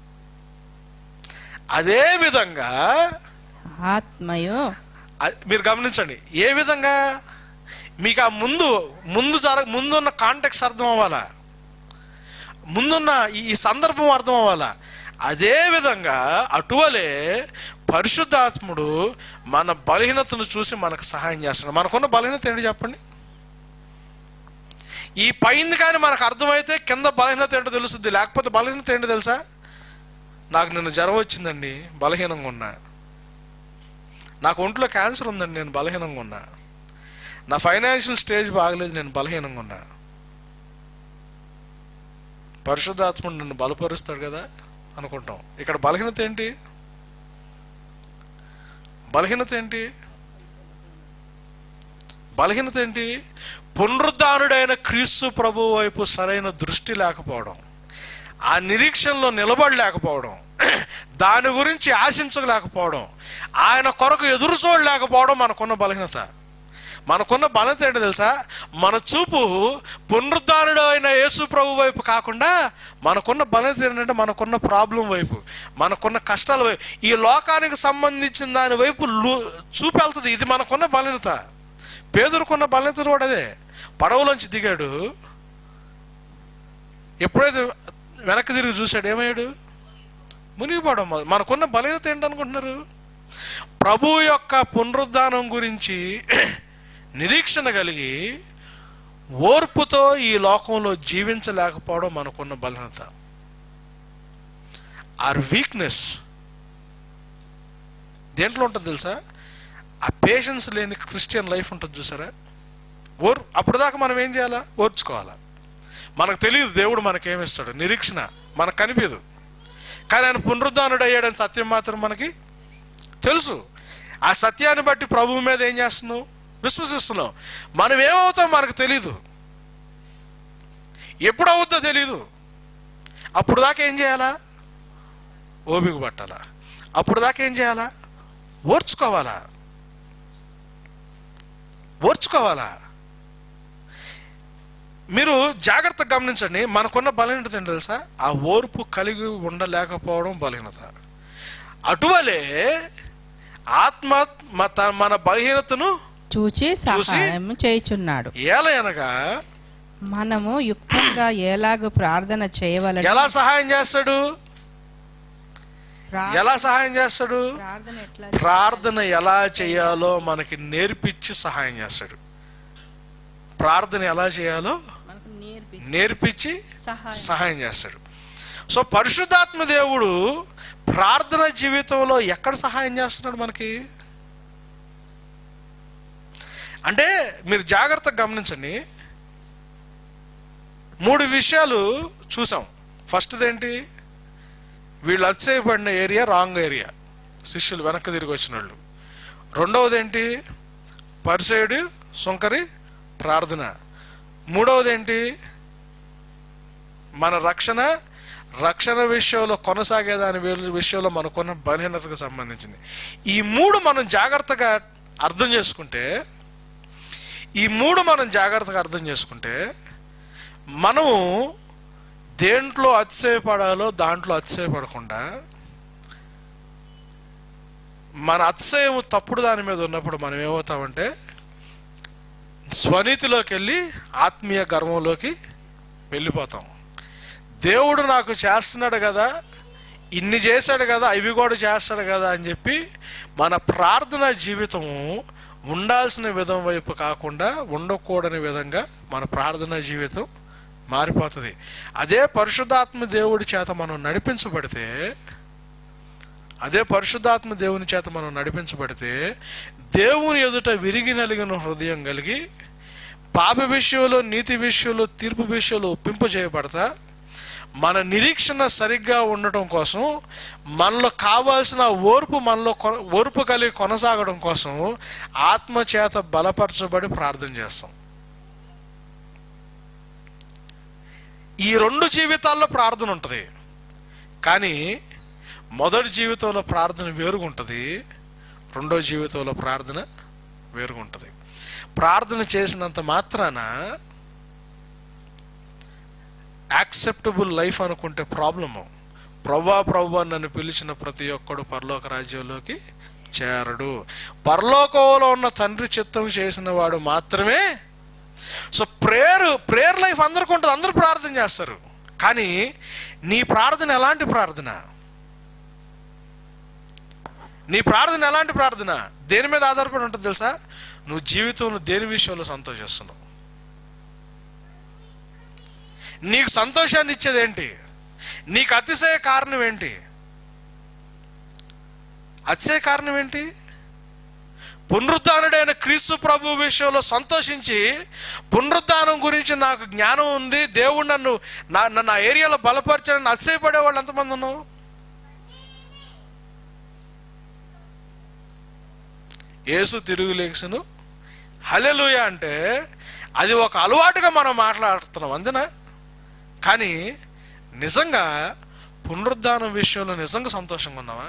అదే విధంగా ఆత్మయు అ- మీరు గమనించండి ఏ విధంగా మీకు ఆ ముందు ముందు జరగ ముందున్న కాంటెక్స్ అర్థం అవ్వాలా ముందున్న ఈ ఈ సందర్భం అర్థం అవ్వాలా అదే విధంగా అటువలే పరిశుద్ధాత్ముడు మన బలహీనతను చూసి మనకు సహాయం చేస్తున్నాడు మనకున్న బలహీనత ఏంటి చెప్పండి ఈ పైంది కానీ మనకు అర్థమైతే కింద బలహీనత ఏంటో తెలుస్తుంది లేకపోతే బలహీనత ఏంటో తెలుసా నాకు నిన్న జ్వరం వచ్చిందండి బలహీనంగా ఉన్నా నాకు ఒంట్లో క్యాన్సర్ ఉందండి నేను బలహీనంగా ఉన్నా నా ఫైనాన్షియల్ స్టేజ్ బాగలేదు నేను బలహీనంగా ఉన్నా పరిశుద్ధాత్ముడు నన్ను బలపరుస్తాడు కదా అనుకుంటాం ఇక్కడ బలహీనత ఏంటి బలహీనత ఏంటి బలహీనత ఏంటి పునరుద్ధానుడైన క్రీస్తు ప్రభు వైపు సరైన దృష్టి లేకపోవడం ఆ నిరీక్షణలో నిలబడలేకపోవడం దాని గురించి ఆశించలేకపోవడం ఆయన కొరకు ఎదురు చూడలేకపోవడం మనకున్న బలహీనత మనకున్న బలత ఏంటో తెలుసా మన చూపు పునరుద్ధానుడు అయిన యేసు ప్రభు వైపు కాకుండా మనకున్న బలత ఏంటంటే మనకున్న ప్రాబ్లం వైపు మనకున్న కష్టాల వైపు ఈ లోకానికి సంబంధించిన దాని వైపు లు- చూపు వెళ్తుంది ఇది మనకున్న బలహీనత పేదరుకున్న బలహీనత కూడా అదే పడవలోంచి దిగాడు ఎప్పుడైతే వెనక్కి తిరిగి చూశాడు ఏమయ్యాడు మునిగిపోవడం మొదలు. మనకున్న బలహీనత ఏంటనుకుంటున్నారు ప్రభు యొక్క పునరుద్ధానం గురించి నిరీక్షణ కలిగి ఓర్పుతో ఈ లోకంలో జీవించలేకపోవడం మనకున్న బలహీనత ఆర్ వీక్నెస్ దేంట్లో ఉంటుంది తెలుసా ఆ పేషెన్స్ లేని క్రిస్టియన్ లైఫ్ ఉంటుంది చూసారా ఓర్ అప్పుడు దాకా మనం ఏం చేయాలా ఓర్చుకోవాలా మనకు తెలియదు దేవుడు మనకేమిస్తాడు నిరీక్షణ మనకు కనిపించదు కానీ ఆయన పునరుద్ధానుడు అయ్యాడని సత్యం మాత్రం మనకి తెలుసు ఆ సత్యాన్ని బట్టి ప్రభువు మీద ఏం చేస్తున్నావు విశ్వసిస్తున్నావు మనం ఏమవుతాం మనకు తెలీదు ఎప్పుడు అవుద్దో తెలీదు అప్పుడు దాకా ఏం చేయాలా ఓపిక పట్టాలా అప్పుడు దాకా ఏం చేయాలా ఓర్చుకోవాలా ఓర్చుకోవాలా మీరు జాగ్రత్తగా గమనించండి మనకున్న బలహీనత ఏంటో తెలుసా ఆ ఓర్పు కలిగి ఉండలేకపోవడం బలహీనత అటువలే ఆత్మ మ- త- మన బలహీనతను చూచి సహాయం చేయుచున్నాడు ఏలయనగా మనము యుక్తంగా ఎలాగూ ప్రార్థన చేయవలెను ఎలా సహాయం చేస్తాడు ప్రా- ఎలా సహాయం చేస్తాడు ప్రార్థన ఎట్లా ప్రార్థన ఎలా చేయాలో మనకి నేర్పించి సహాయం చేస్తాడు ప్రార్థన ఎలా చేయాలో మనకు నేర్పి నేర్పించి సహాయం సహాయం చేస్తాడు సో పరిశుద్ధాత్మ దేవుడు ప్రార్థన జీవితంలో ఎక్కడ సహాయం చేస్తున్నాడు మనకి అంటే మీరు జాగ్రత్తగా గమనించండి మూడు విషయాలు చూసాం ఫస్ట్ది ఏంటి వీళ్ళు అతిశయపడిన ఏరియా రాంగ్ ఏరియా శిష్యులు వెనక్కి తిరిగి వచ్చిన వాళ్ళు రెండవది ఏంటి పరిసేయుడు సుంకరి ప్రార్థన మూడవది ఏంటి మన రక్షణ రక్షణ విషయంలో కొనసాగేదాని వే- విషయంలో మనకున్న బలహీనతకు సంబంధించింది ఈ మూడు మనం జాగ్రత్తగా అర్థం చేసుకుంటే ఈ మూడు మనం జాగ్రత్తగా అర్థం చేసుకుంటే మనము దేంట్లో అతిశయపడాలో దాంట్లో అతిశయపడకుండా మన అతిశయం తప్పుడు దాని మీద ఉన్నప్పుడు మనం ఏమవుతామంటే స్వనీతిలోకి వెళ్ళి ఆత్మీయ గర్వంలోకి వెళ్ళిపోతాం దేవుడు నాకు చేస్తున్నాడు కదా ఇన్ని చేశాడు కదా ఇవి కూడా చేస్తాడు కదా అని చెప్పి మన ప్రార్థన జీవితము ఉండాల్సిన విధం వైపు కాకుండా ఉండకూడని విధంగా మన ప్రార్థన జీవితం మారిపోతుంది అదే పరిశుద్ధాత్మ దేవుడి చేత మనం నడిపించబడితే అదే పరిశుద్ధాత్మ దేవుని చేత మనం నడిపించబడితే దేవుని ఎదుట విరిగి నలిగిన హృదయం కలిగి పాప విషయంలో నీతి విషయంలో తీర్పు విషయంలో ఒప్పింపజేయబడతా మన నిరీక్షణ సరిగ్గా ఉండటం కోసం మనలో కావాల్సిన ఓర్పు మనలో కొ- ఓర్పు కలిగి కొనసాగడం కోసం ఆత్మ చేత బలపరచబడి ప్రార్థన చేస్తాం ఈ రెండు జీవితాల్లో ప్రార్థన ఉంటుంది కానీ మొదటి జీవితంలో ప్రార్థన వేరుగా ఉంటుంది రెండో జీవితంలో ప్రార్థన వేరుగా ఉంటుంది ప్రార్థన చేసినంత మాత్రాన యాక్సెప్టబుల్ లైఫ్ అనుకుంటే ప్రాబ్లము ప్రవ్వా ప్రవ్వా నన్ను పిలిచిన ప్రతి ఒక్కడు పరలోక రాజ్యంలోకి చేరడు పరలోకంలో ఉన్న తండ్రి చిత్తం చేసిన వాడు మాత్రమే సో ప్రేయర్ ప్రేయర్ లైఫ్ అందరికీ ఉంటుంది అందరూ ప్రార్థన చేస్తారు కానీ నీ ప్రార్థన ఎలాంటి ప్రార్థన నీ ప్రార్థన ఎలాంటి ప్రార్థన దేని మీద ఆధారపడి ఉంటుంది తెలుసా నువ్వు జీవితంలో దేని విషయంలో సంతోషిస్తున్నావు నీకు సంతోషాన్ని ఇచ్చేది ఏంటి నీకు అతిశయ కారణం ఏంటి అతిశయ కారణం ఏంటి పునరుద్ధానుడైన క్రీస్తు ప్రభు విషయంలో సంతోషించి పునరుద్ధానం గురించి నాకు జ్ఞానం ఉంది దేవుడు నన్ను నా నన్ను ఆ ఏరియాలో బలపరచాలని అతిశయపడే వాళ్ళు ఎంతమంది ఉన్నావు యేసు తిరుగు లేఖను హలెలుయ అంటే అది ఒక అలవాటుగా మనం మాట్లాడుతున్నాం అంతేనా కానీ నిజంగా పునరుద్ధానం విషయంలో నిజంగా సంతోషంగా ఉన్నావా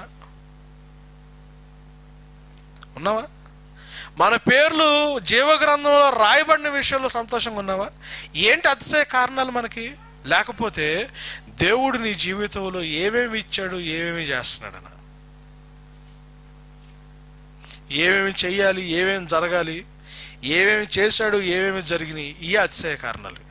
ఉన్నావా మన పేర్లు జీవగ్రంథంలో రాయబడిన విషయంలో సంతోషంగా ఉన్నావా ఏంటి అతిశయ కారణాలు మనకి లేకపోతే దేవుడు నీ జీవితంలో ఏమేమి ఇచ్చాడు ఏమేమి చేస్తున్నాడన ఏమేమి చెయ్యాలి ఏమేమి జరగాలి ఏమేమి చేశాడు ఏమేమి జరిగినాయి ఈ అతిశయ కారణాలు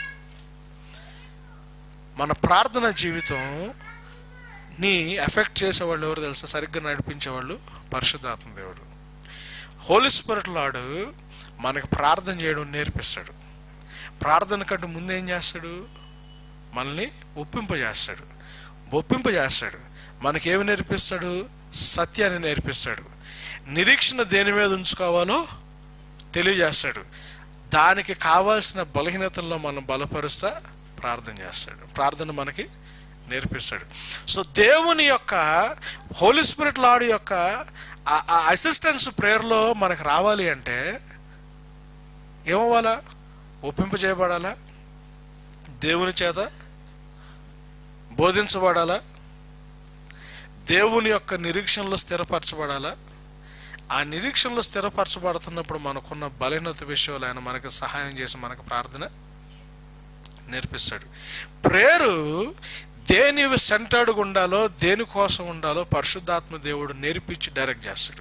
మన ప్రార్థన జీవితం ని ఎఫెక్ట్ చేసేవాళ్ళు ఎవరు తెలుసా సరిగ్గా నడిపించేవాళ్ళు పరిశుద్ధాత్మ దేవుడు హోలీ స్పిరిట్ లాడు మనకు ప్రార్థన చేయడం నేర్పిస్తాడు ప్రార్థన కంటే ముందు ఏం చేస్తాడు మనల్ని ఒప్పింపజేస్తాడు ఒప్పింపజేస్తాడు మనకేమి నేర్పిస్తాడు సత్యాన్ని నేర్పిస్తాడు నిరీక్షణ దేని మీద ఉంచుకోవాలో తెలియజేస్తాడు దానికి కావాల్సిన బలహీనతల్లో మనం బలపరుస్తా ప్రార్థన చేస్తాడు ప్రార్థన మనకి నేర్పిస్తాడు సో దేవుని యొక్క హోలీ స్పిరిట్ లాడ్ యొక్క ఆ అసిస్టెన్స్ ప్రేయర్లో మనకు రావాలి అంటే ఏమవ్వాలా ఒప్పింపు చేయబడాలా దేవుని చేత బోధించబడాలా దేవుని యొక్క నిరీక్షణలో స్థిరపరచబడాలా ఆ నిరీక్షణలో స్థిరపరచబడుతున్నప్పుడు మనకున్న బలహీనత విషయంలో ఆయన మనకు సహాయం చేసి మనకు ప్రార్థన నేర్పిస్తాడు ప్రేయరు దేని సెంటర్డ్గా ఉండాలో దేనికోసం ఉండాలో పరిశుద్ధాత్మ దేవుడు నేర్పించి డైరెక్ట్ చేస్తాడు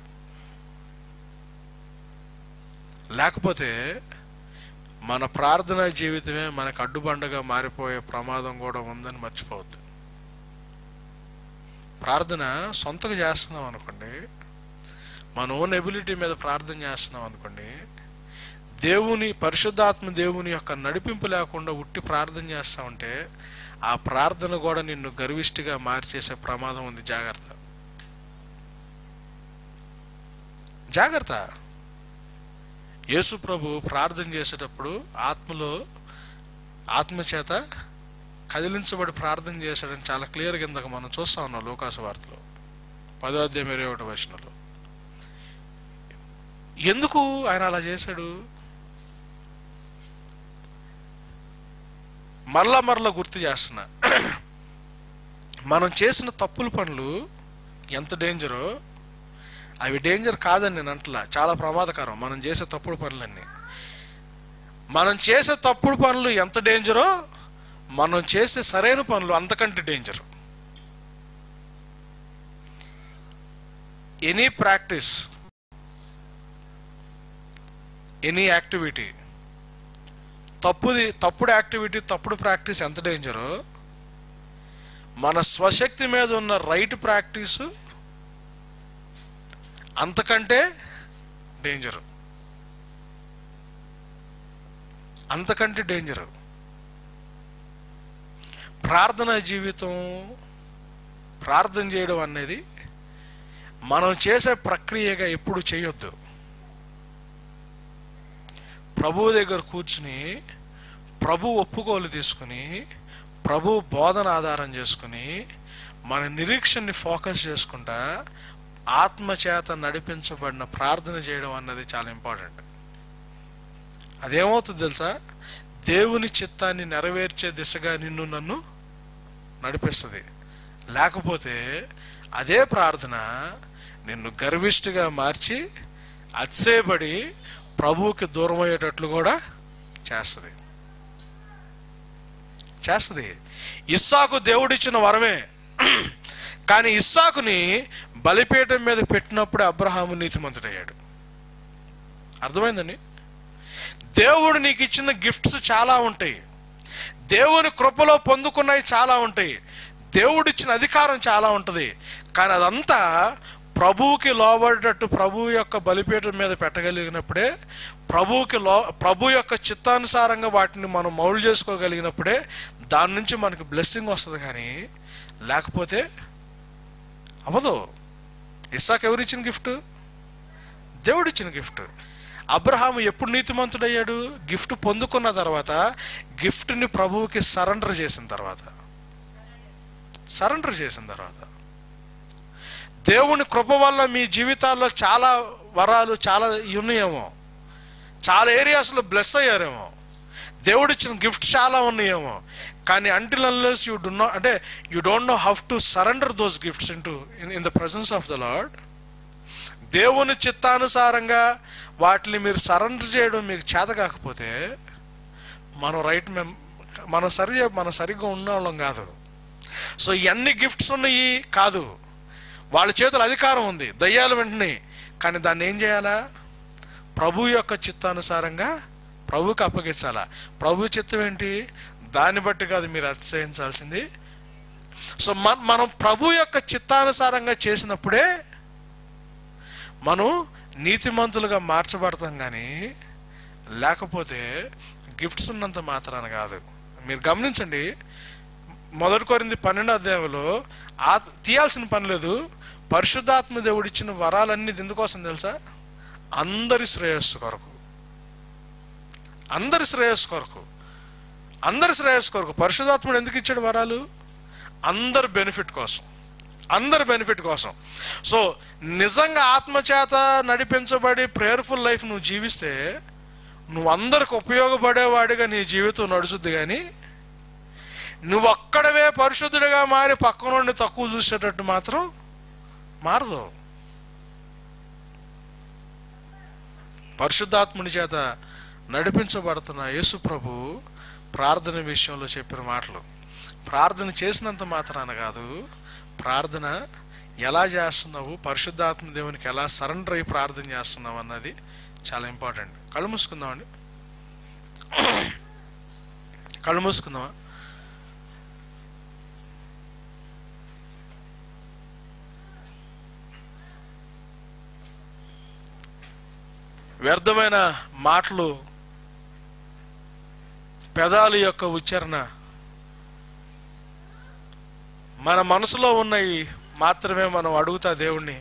లేకపోతే మన ప్రార్థనా జీవితమే మనకు అడ్డుబండగా మారిపోయే ప్రమాదం కూడా ఉందని మర్చిపోవద్దు ప్రార్థన సొంతగా చేస్తున్నాం అనుకోండి మన ఓన్ ఎబిలిటీ మీద ప్రార్థన చేస్తున్నాం అనుకోండి దేవుని పరిశుద్ధాత్మ దేవుని యొక్క నడిపింపు లేకుండా ఉట్టి ప్రార్థన చేస్తామంటే ఆ ప్రార్థన కూడా నిన్ను గర్విష్టిగా మార్చేసే ప్రమాదం ఉంది జాగ్రత్త జాగ్రత్త యేసు ప్రభు ప్రార్థన చేసేటప్పుడు ఆత్మలో ఆత్మ చేత కదిలించబడి ప్రార్థన చేశాడని చాలా క్లియర్గా ఇందాక మనం చూస్తా ఉన్నాం లోకాసు వార్తలో పదో అధ్యాయం ఇరవై ఒకటి వచనంలో ఎందుకు ఆయన అలా చేశాడు మరలా మరలా గుర్తు చేస్తున్నా మనం చేసిన తప్పుల పనులు ఎంత డేంజరో అవి డేంజర్ కాదని నేను అంటలా చాలా ప్రమాదకరం మనం చేసే తప్పుడు పనులన్నీ మనం చేసే తప్పుడు పనులు ఎంత డేంజరో మనం చేసే సరైన పనులు అంతకంటే danger any practice any activity తప్పుది తప్పుడు యాక్టివిటీ తప్పుడు ప్రాక్టీస్ ఎంత డేంజరో మన స్వశక్తి మీద ఉన్న రైట్ ప్రాక్టీసు అంతకంటే డేంజరు అంతకంటే డేంజరు ప్రార్థన జీవితం ప్రార్థన చేయడం అనేది మనం చేసే ప్రక్రియగా ఎప్పుడు చేయొద్దు ప్రభువు దగ్గర కూర్చుని ప్రభు ఒప్పుకోలు తీసుకుని ప్రభు బోధన ఆధారం చేసుకుని మన నిరీక్షణని ఫోకస్ చేసుకుంటా ఆత్మ చేత నడిపించబడిన ప్రార్థన చేయడం అన్నది చాలా ఇంపార్టెంట్ అదేమవుతుంది తెలుసా దేవుని చిత్తాన్ని నెరవేర్చే దిశగా నిన్ను నన్ను నడిపిస్తుంది లేకపోతే అదే ప్రార్థన నిన్ను గర్విష్ఠగా మార్చి అత్సేపడి ప్రభువుకి దూరం అయ్యేటట్లు కూడా చేస్తుంది చేస్తుంది ఇస్సాకు దేవుడిచ్చిన వరమే కానీ ఇస్సాకుని బలిపీఠం మీద పెట్టినప్పుడే అబ్రహాము నీతిమంతుడయ్యాడు అర్థమైందండి దేవుడు నీకు ఇచ్చిన గిఫ్ట్స్ చాలా ఉంటాయి దేవుని కృపలో పొందుకున్నవి చాలా ఉంటాయి దేవుడు ఇచ్చిన అధికారం చాలా ఉంటుంది కానీ అదంతా ప్రభువుకి లోబడేటట్టు ప్రభు యొక్క బలిపీఠం మీద పెట్టగలిగినప్పుడే ప్రభువుకి లో ప్రభు యొక్క చిత్తానుసారంగా వాటిని మనం మౌలు చేసుకోగలిగినప్పుడే దాని నుంచి మనకి బ్లెస్సింగ్ వస్తుంది కానీ లేకపోతే అవ్వదు ఇస్సాక్ ఎవరిచ్చిన గిఫ్ట్ దేవుడిచ్చిన గిఫ్ట్ అబ్రహాము ఎప్పుడు నీతిమంతుడయ్యాడు గిఫ్ట్ పొందుకున్న తర్వాత గిఫ్ట్ని ప్రభువుకి సరెండర్ చేసిన తర్వాత సరెండర్ చేసిన తర్వాత దేవుని కృప వల్ల మీ జీవితాల్లో చాలా వరాలు చాలా ఉన్నాయేమో చాలా ఏరియాస్లో బ్లెస్ అయ్యారేమో దేవుడిచ్చిన గిఫ్ట్ చాలా ఉన్నాయేమో కానీ until unless you do not అంటే you don't know how to surrender those gifts in to in in the presence of the Lord దేవుని చిత్తానుసారంగా వాటిని మీరు సరెండర్ చేయడం మీకు చేత కాకపోతే మనం రైట్ మెం మనం సరి మనం సరిగ్గా ఉన్నవాళ్ళం కాదు సో ఎన్ని గిఫ్ట్స్ ఉన్నాయి కాదు వాళ్ళ చేతుల అధికారం ఉంది దయ్యాలు వెంటనే కానీ దాన్ని ఏం చేయాలా ప్రభు యొక్క చిత్తానుసారంగా ప్రభుకి అప్పగించాలా ప్రభు చిత్తం ఏంటి దాన్ని బట్టి కాదు మీరు అతిశయించాల్సింది సో మన మనం ప్రభు యొక్క చిత్తానుసారంగా చేసినప్పుడే మనం నీతిమంతులుగా మార్చబడతాం కానీ లేకపోతే గిఫ్ట్స్ ఉన్నంత మాత్రాన కాదు మీరు గమనించండి మొదటి కోరింది పన్నెండు అధ్యాయంలో ఆ తీయాల్సిన పని లేదు పరిశుద్ధాత్మ దేవుడు ఇచ్చిన వరాలన్నీ ఎందుకోసం తెలుసా అందరి శ్రేయస్సు కొరకు అందరి శ్రేయస్సు కొరకు అందరి శ్రేయస్సు కొరకు పరిశుద్ధాత్ముడు ఎందుకు ఇచ్చాడు వరాలు అందరి బెనిఫిట్ కోసం అందరి బెనిఫిట్ కోసం సో నిజంగా ఆత్మచేత నడిపించబడి ప్రేయర్ఫుల్ లైఫ్ నువ్వు జీవిస్తే నువ్వు అందరికి ఉపయోగపడేవాడిగా నీ జీవితం నడుచుద్ది కానీ నువ్వు ఒక్కడవే పరిశుద్ధుడిగా మారి పక్క నుండి తక్కువ చూసేటట్టు మాత్రం మారదు పరిశుద్ధాత్ముని చేత నడిపించబడుతున్న యేసు ప్రభు ప్రార్థన విషయంలో చెప్పిన మాటలు ప్రార్థన చేసినంత మాత్రాన కాదు ప్రార్థన ఎలా చేస్తున్నావు పరిశుద్ధాత్మ దేవునికి ఎలా సరెండర్ అయ్యి ప్రార్థన చేస్తున్నావు అన్నది చాలా ఇంపార్టెంట్ కళ్ళు మూసుకుందామండి కళ్ళు మూసుకుందామా వ్యర్థమైన మాటలు పెదాల యొక్క ఉచ్చారణ మన మనసులో ఉన్నవి మాత్రమే మనం అడుగుతా దేవుణ్ణి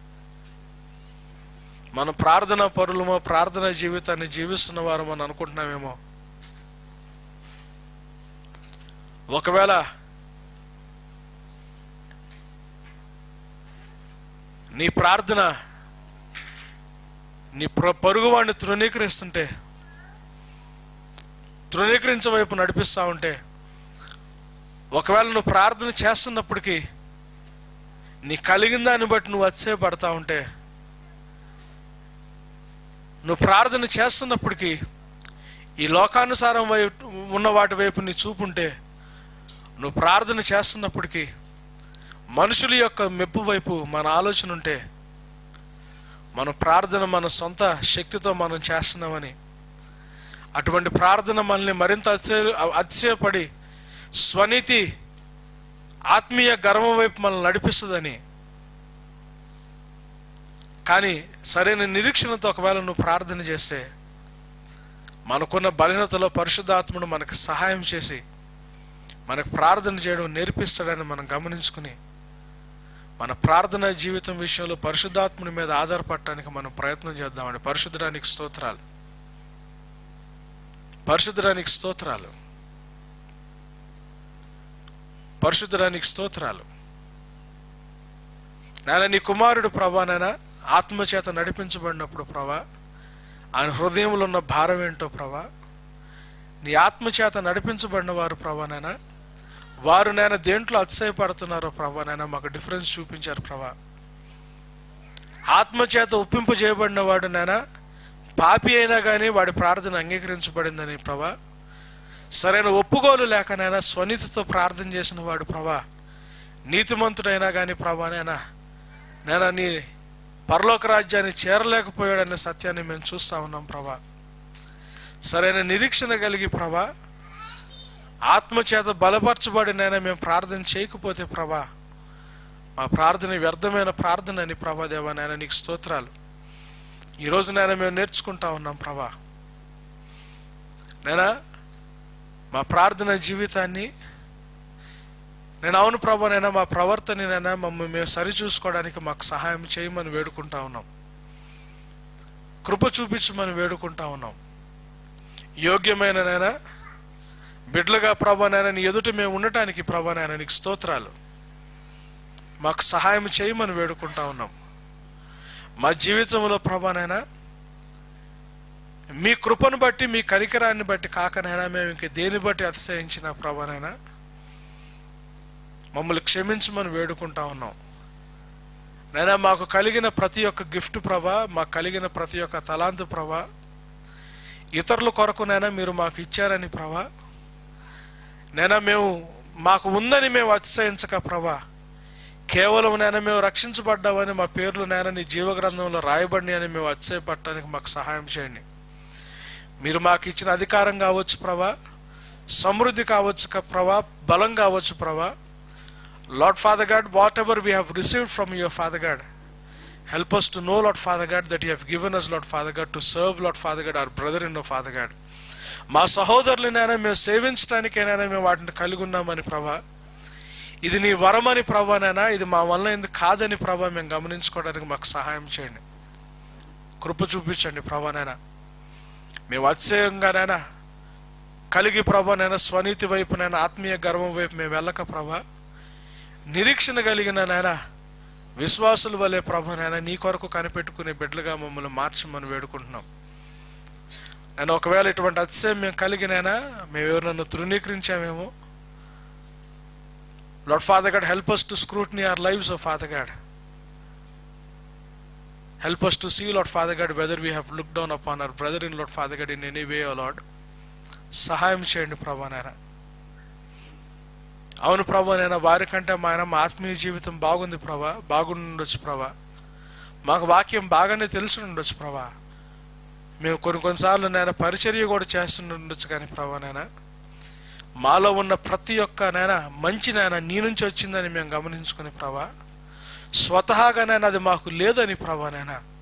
మన ప్రార్థన పరులమో ప్రార్థన జీవితాన్ని జీవిస్తున్న వారు మనం అనుకుంటున్నామేమో ఒకవేళ నీ ప్రార్థన నీ ప్ర పరుగువాడిని తృణీకరిస్తుంటే తృణీకరించే వైపు నడిపిస్తూ ఉంటే ఒకవేళ నువ్వు ప్రార్థన చేస్తున్నప్పటికీ నీ కలిగిన దాన్ని బట్టి నువ్వు అతిశయపడతా ఉంటే నువ్వు ప్రార్థన చేస్తున్నప్పటికీ ఈ లోకానుసారం వైపు ఉన్న వాటి వైపు నీ చూపుంటే నువ్వు ప్రార్థన చేస్తున్నప్పటికీ మనుషుల యొక్క మెప్పు వైపు మన ఆలోచన ఉంటే మన ప్రార్థన మన సొంత శక్తితో మనం చేస్తున్నామని అటువంటి ప్రార్థన మనల్ని మరింత అతిశయ అతిశయపడి స్వనీతి ఆత్మీయ గర్వం వైపు మనల్ని నడిపిస్తుందని కానీ సరైన నిరీక్షణతో ఒకవేళ నువ్వు ప్రార్థన చేస్తే మనకున్న బలహీనతలో పరిశుద్ధాత్ముడు మనకు సహాయం చేసి మనకు ప్రార్థన చేయడం నేర్పిస్తాడని మనం గమనించుకుని మన ప్రార్థన జీవితం విషయంలో పరిశుద్ధాత్ముని మీద ఆధారపడటానికి మనం ప్రయత్నం చేద్దామండి పరిశుద్ధడానికి స్తోత్రాలు పరిశుద్ధడానికి స్తోత్రాలు పరిశుద్ధడానికి స్తోత్రాలు నాయన నీ కుమారుడు ప్రభా నాయన ఆత్మచేత నడిపించబడినప్పుడు ప్రభా ఆయన హృదయంలో ఉన్న భారం ఏంటో ప్రభా నీ ఆత్మచేత నడిపించబడిన వారు ప్రభా నాయన వారు నేను దేంట్లో అతిశయపడుతున్నారో ప్రభా నాయన మాకు డిఫరెన్స్ చూపించారు ప్రభా ఆత్మచేత ఒప్పింపు చేయబడిన వాడు నాయన పాపి అయినా కానీ వాడి ప్రార్థన అంగీకరించబడిందని ప్రభా సరైన ఒప్పుకోలు లేకనైనా స్వనీతితో ప్రార్థన చేసిన వాడు ప్రభా నీతిమంతుడైనా కానీ ప్రభా నేనా నేను నీ పరలోక రాజ్యాన్ని చేరలేకపోయాడనే సత్యాన్ని మేము చూస్తా ఉన్నాం ప్రభా సరైన నిరీక్షణ కలిగి ప్రభా ఆత్మచేత బలపరచబడి నైనా మేము ప్రార్థన చేయకపోతే ప్రభా మా ప్రార్థన వ్యర్థమైన ప్రార్థన అని ప్రభా దేవా నాయన నీకు స్తోత్రాలు ఈరోజు నేను మేము నేర్చుకుంటా ఉన్నాం ప్రభా నేనా మా ప్రార్థన జీవితాన్ని నేను అవును ప్రభా నైనా మా ప్రవర్తనైనా మమ్మల్ని మేము సరిచూసుకోవడానికి మాకు సహాయం చేయమని వేడుకుంటా ఉన్నాం కృప చూపించమని వేడుకుంటా ఉన్నాం యోగ్యమైన నైనా బిడ్డలుగా ప్రభానైనా నీ ఎదుట మేము ఉండటానికి ప్రభానైనా నీకు స్తోత్రాలు మాకు సహాయం చేయమని వేడుకుంటా ఉన్నాం మా జీవితంలో ప్రభానైనా మీ కృపను బట్టి మీ కనికరాన్ని బట్టి కాకనైనా మేము ఇంక దేని బట్టి అతిశయించిన ప్రభానైనా మమ్మల్ని క్షమించమని వేడుకుంటా ఉన్నాం నైనా మాకు కలిగిన ప్రతి ఒక్క గిఫ్ట్ ప్రభా మాకు కలిగిన ప్రతి ఒక్క తలాంతు ప్రభా ఇతరుల కొరకునైనా మీరు మాకు ఇచ్చారని ప్రభా నైనా మేము మాకు ఉందని మేము అతిశయించక ప్రభా కేవలం నేను మేము రక్షించబడ్డామని మా పేర్లు నేను నీ జీవగ్రంథంలో రాయబడి అని మేము అతిశయపడటానికి మాకు సహాయం చేయండి మీరు మాకు ఇచ్చిన అధికారం కావచ్చు ప్రభా సమృద్ధి కావచ్చు క- ప్రభా బలం కావచ్చు ప్రభా Lord Father God whatever we have received from your Father God help us to know Lord Father God that you have given us Lord Father God to serve Lord Father God our brother in Father God మా సహోదరులనైనా మేము సేవించడానికైనా మేము వాటిని కలిగి ఉన్నామని ప్రభా ఇది నీ వరమని ప్రభానైనా ఇది మా వల్ల ఎందుకు కాదని ప్రభా మేము గమనించుకోవడానికి మాకు సహాయం చేయండి కృప చూపించండి ప్రభానైనా మేము అతిశయంగానైనా కలిగి ప్రభానైనా స్వనీతి వైపునైనా ఆత్మీయ గర్వం వైపు మేము వెళ్ళక ప్రభా నిరీక్షణ కలిగిన నాయనా విశ్వాసుల వలె ప్రభానైనా నీ కొరకు కనిపెట్టుకునే బిడ్డలుగా మమ్మల్ని మార్చమని వేడుకుంటున్నాం నేను ఒకవేళ ఇటువంటి అతిశయం మేము కలిగినైనా మేము ఎవరినన్ను తృణీకరించామేమో Lord Father God, help us to scrutiny our lives, oh Father God. Help us to see, Lord Father God, whether we have looked down upon our brother in Lord Father God in any way, oh Lord. సహాయం చేయండి ప్రభా నాయన అవును ప్రభా నేను వారికంటే మా ఆయన మా ఆత్మీయ జీవితం బాగుంది ప్రభా బాగుండొచ్చు ప్రభా మాకు వాక్యం బాగానే తెలిసి ఉండొచ్చు ప్రభా మేము కొన్ని కొన్నిసార్లు నేను పరిచర్య కూడా చేస్తుండొచ్చు కానీ ప్రభా నాయన మాలో ఉన్న ప్రతి ఒక్క నాయన మంచి నాయన నీ నుంచి వచ్చిందని మేము గమనించుకుని ప్రభా స్వతహాగా నాయన అది మాకు లేదని ప్రభా నాయన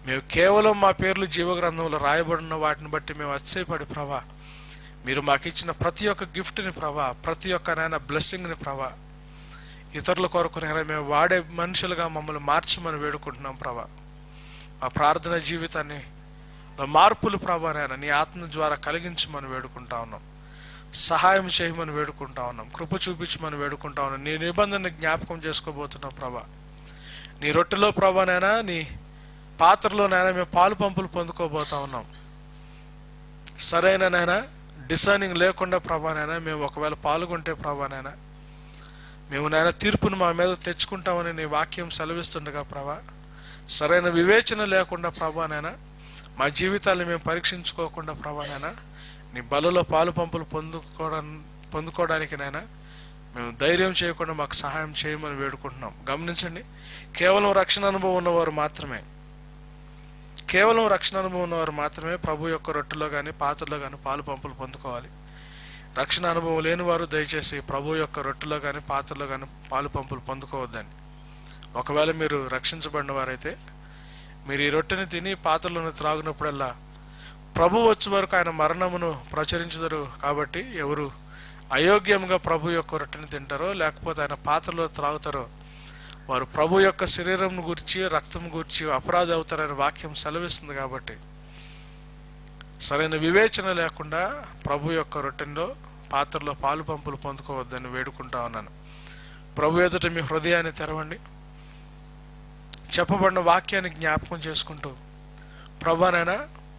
మేము కేవలం మా పేర్లు జీవగ్రంథంలో రాయబడిన వాటిని బట్టి మేము అతిశయపడి ప్రభా మీరు మాకు ఇచ్చిన ప్రతి ఒక్క గిఫ్ట్ని ప్రభా ప్రతి ఒక్క నాయన బ్లెస్సింగ్ని ప్రభా ఇతరుల కొరకు నేను మేము వాడే మనుషులుగా మమ్మల్ని మార్చమని వేడుకుంటున్నాం ప్రభా మా ప్రార్థన జీవితాన్ని లో మార్పులు ప్రభా నాయన నీ ఆత్మ ద్వారా కలిగించమని వేడుకుంటా ఉన్నాం సహాయం చేయమని వేడుకుంటా ఉన్నాం కృప చూపించమని వేడుకుంటా ఉన్నాం నీ నిబంధన జ్ఞాపకం చేసుకోబోతున్నాం ప్రభా నీ రొట్టెలో ప్రభానైనా నీ పాత్రలో నైనా మేము పాలు పంపులు పొందుకోబోతా ఉన్నాం సరైన నైనా డిసైనింగ్ లేకుండా ప్రభానైనా మేము ఒకవేళ పాల్గొంటే ప్రభానైనా మేము నాయన తీర్పును మా మీద తెచ్చుకుంటామని నీ వాక్యం సెలవిస్తుండగా ప్రభా సరైన వివేచన లేకుండా ప్రభానైనా మా జీవితాన్ని మేము పరీక్షించుకోకుండా ప్రభానైనా నీ బలలో పాలు పంపులు పొందుకోవడం పొందుకోవడానికి నైనా మేము ధైర్యం చేయకుండా మాకు సహాయం చేయమని వేడుకుంటున్నాం గమనించండి కేవలం రక్షణ అనుభవం ఉన్నవారు మాత్రమే కేవలం రక్షణ అనుభవం ఉన్నవారు మాత్రమే ప్రభు యొక్క రొట్టెలో కానీ పాత్రలో కానీ పాలు పంపులు పొందుకోవాలి రక్షణ అనుభవం లేని వారు దయచేసి ప్రభు యొక్క రొట్టెలో కానీ పాత్రలో కానీ పాలు పంపులు పొందుకోవద్దని ఒకవేళ మీరు రక్షించబడిన వారైతే మీరు ఈ రొట్టెని తిని పాత్రలను త్రాగినప్పుడల్లా ప్రభు వచ్చే వరకు ఆయన మరణమును ప్రచురించదరు కాబట్టి ఎవరు అయోగ్యంగా ప్రభు యొక్క రొట్టెని తింటారో లేకపోతే ఆయన పాత్రలో త్రాగుతారో వారు ప్రభు యొక్క శరీరం గురించి రక్తం గురించి అపరాధి అవుతారనే వాక్యం సెలవిస్తుంది కాబట్టి సరైన వివేచన లేకుండా ప్రభు యొక్క రొట్టెలో పాత్రలో పాలు పంపులు పొందుకోవద్దని వేడుకుంటా ఉన్నాను ప్రభు ఎదుట మీ హృదయాన్ని తెరవండి చెప్పబడిన వాక్యాన్ని జ్ఞాపకం చేసుకుంటూ ప్రభానైనా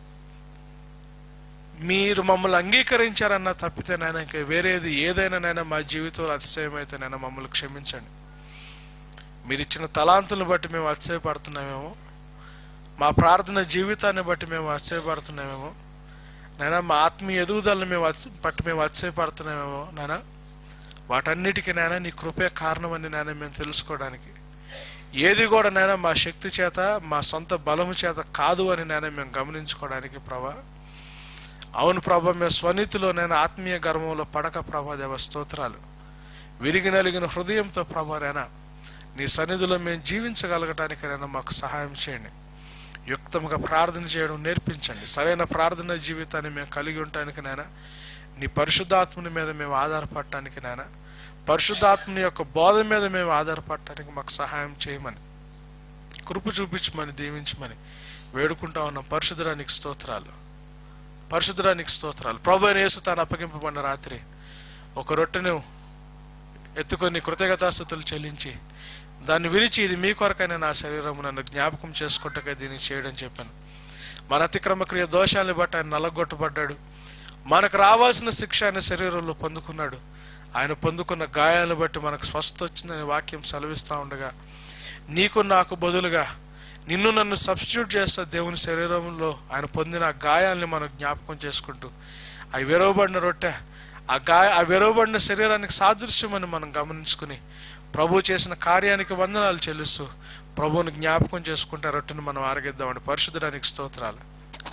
మీరు మమ్మల్ని అంగీకరించారన్న తప్పితే నాయన ఇంకా వేరేది ఏదైనా నైనా మా జీవితంలో అతిశయమైతే నైనా మమ్మల్ని క్షమించండి మీరు ఇచ్చిన తలాంతులను బట్టి మేము అతిశయపడుతున్నామేమో మా ప్రార్థన జీవితాన్ని బట్టి మేము అతిశయపడుతున్నామేమో నైనా మా ఆత్మీయ ఎదుగుదలను మేము అతి- బట్టి మేము అతిశయపడుతున్నామేమో నాయనా వాటన్నిటికీ నాయన నీ కృపే కారణమని నాయన మేము తెలుసుకోవడానికి ఏది కూడా నాయన మా శక్తి చేత మా సొంత బలము చేత కాదు అని నాయన మేము గమనించుకోవడానికి ప్రభా అవును ప్రభా మేము స్వనీతిలో నేను ఆత్మీయ గర్వంలో పడక ప్రభా దేవ స్తోత్రాలు విరిగి నలిగిన హృదయంతో ప్రభా నైనా నీ సన్నిధిలో మేము జీవించగలగటానికి నైనా మాకు సహాయం చేయండి యుక్తంగా ప్రార్థన చేయడం నేర్పించండి సరైన ప్రార్థన జీవితాన్ని మేము కలిగి ఉండటానికి నైనా నీ పరిశుద్ధాత్మని మీద మేము ఆధారపడటానికి నైనా పరిశుద్ధాత్మని యొక్క బోధ మీద మేము ఆధారపడటానికి మాకు సహాయం చేయమని కృప చూపించమని దీవించమని వేడుకుంటా ఉన్నాం పరిశుద్ధరానికి స్తోత్రాలు పరిశుద్ధరానికి స్తోత్రాలు ప్రభు అయిన యేసు తాను అప్పగింపబడిన రాత్రి ఒక రొట్టెను ఎత్తుకొని కృతజ్ఞతాస్థుతులు చెల్లించి దాన్ని విరిచి ఇది మీ కొరకైన నా శరీరం నన్ను జ్ఞాపకం చేసుకుంటగా దీన్ని చేయడం చెప్పాను మన అతిక్రమ క్రియ దోషాలను బట్టి ఆయన నలగొట్టబడ్డాడు మనకు రావాల్సిన శిక్ష ఆయన శరీరంలో పొందుకున్నాడు ఆయన పొందుకున్న గాయాలను బట్టి మనకు స్వస్థ వచ్చిందని వాక్యం సెలవిస్తూ ఉండగా నీకు నాకు బదులుగా నిన్ను నన్ను సబ్స్టిట్యూట్ చేస్తా దేవుని శరీరంలో ఆయన పొందిన ఆ గాయాల్ని మనం జ్ఞాపకం చేసుకుంటూ అవి విరవబడిన రొట్టె ఆ గాయ ఆ విరవబడిన శరీరానికి సాదృశ్యమని మనం గమనించుకుని ప్రభు చేసిన కార్యానికి వందనాలు చెల్లిస్తూ ప్రభువుని జ్ఞాపకం చేసుకుంటే ఆ రొట్టెని మనం ఆరగిద్దామండి పరిశుద్ధడానికి స్తోత్రాలు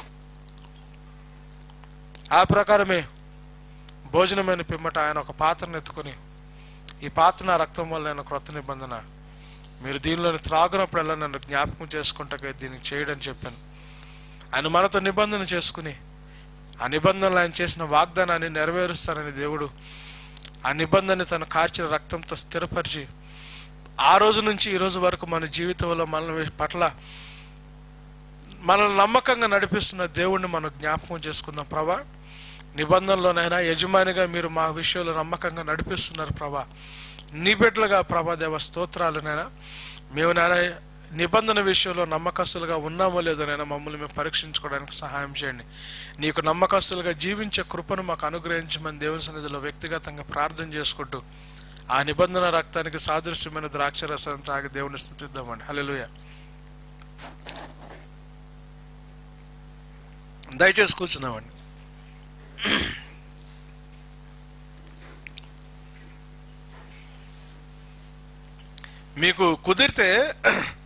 ఆ ప్రకారమే భోజనమైన పిమ్మట ఆయన ఒక పాత్రను ఎత్తుకొని ఈ పాత్ర నా రక్తం వల్ల నేను క్రొత్త నిబంధన మీరు దీనిలోని త్రాగునప్పుడల్లా నన్ను జ్ఞాపకం చేసుకుంటా దీనికి చేయడం చెప్పాను ఆయన మనతో నిబంధన చేసుకుని ఆ నిబంధనలు ఆయన చేసిన వాగ్దానాన్ని నెరవేరుస్తానని దేవుడు ఆ నిబంధన తను కార్చిన రక్తంతో స్థిరపరిచి ఆ రోజు నుంచి ఈ రోజు వరకు మన జీవితంలో మన పట్ల మనల్ని నమ్మకంగా నడిపిస్తున్న దేవుణ్ణి మనం జ్ఞాపకం చేసుకుందాం ప్రభా నిబంధనలోనైనా యజమానిగా మీరు మా విషయంలో నమ్మకంగా నడిపిస్తున్నారు ప్రభా నీ బిడ్డలుగా ప్రభా దేవ స్తోత్రాలునైనా మేము నాయన నిబంధన విషయంలో నమ్మకస్తులుగా ఉన్నామో లేదో నైనా మమ్మల్ని మేము పరీక్షించుకోవడానికి సహాయం చేయండి నీకు నమ్మకస్తులుగా జీవించే కృపను మాకు అనుగ్రహించమని దేవుని సన్నిధిలో వ్యక్తిగతంగా ప్రార్థన చేసుకుంటూ ఆ నిబంధన రక్తానికి సాదృశ్యమైన ద్రాక్ష రసాన్ని తాగి దేవుని స్థుతిద్దామండి హల్లెలూయా దయచేసి కూర్చుందామండి మీకు కుదిరితే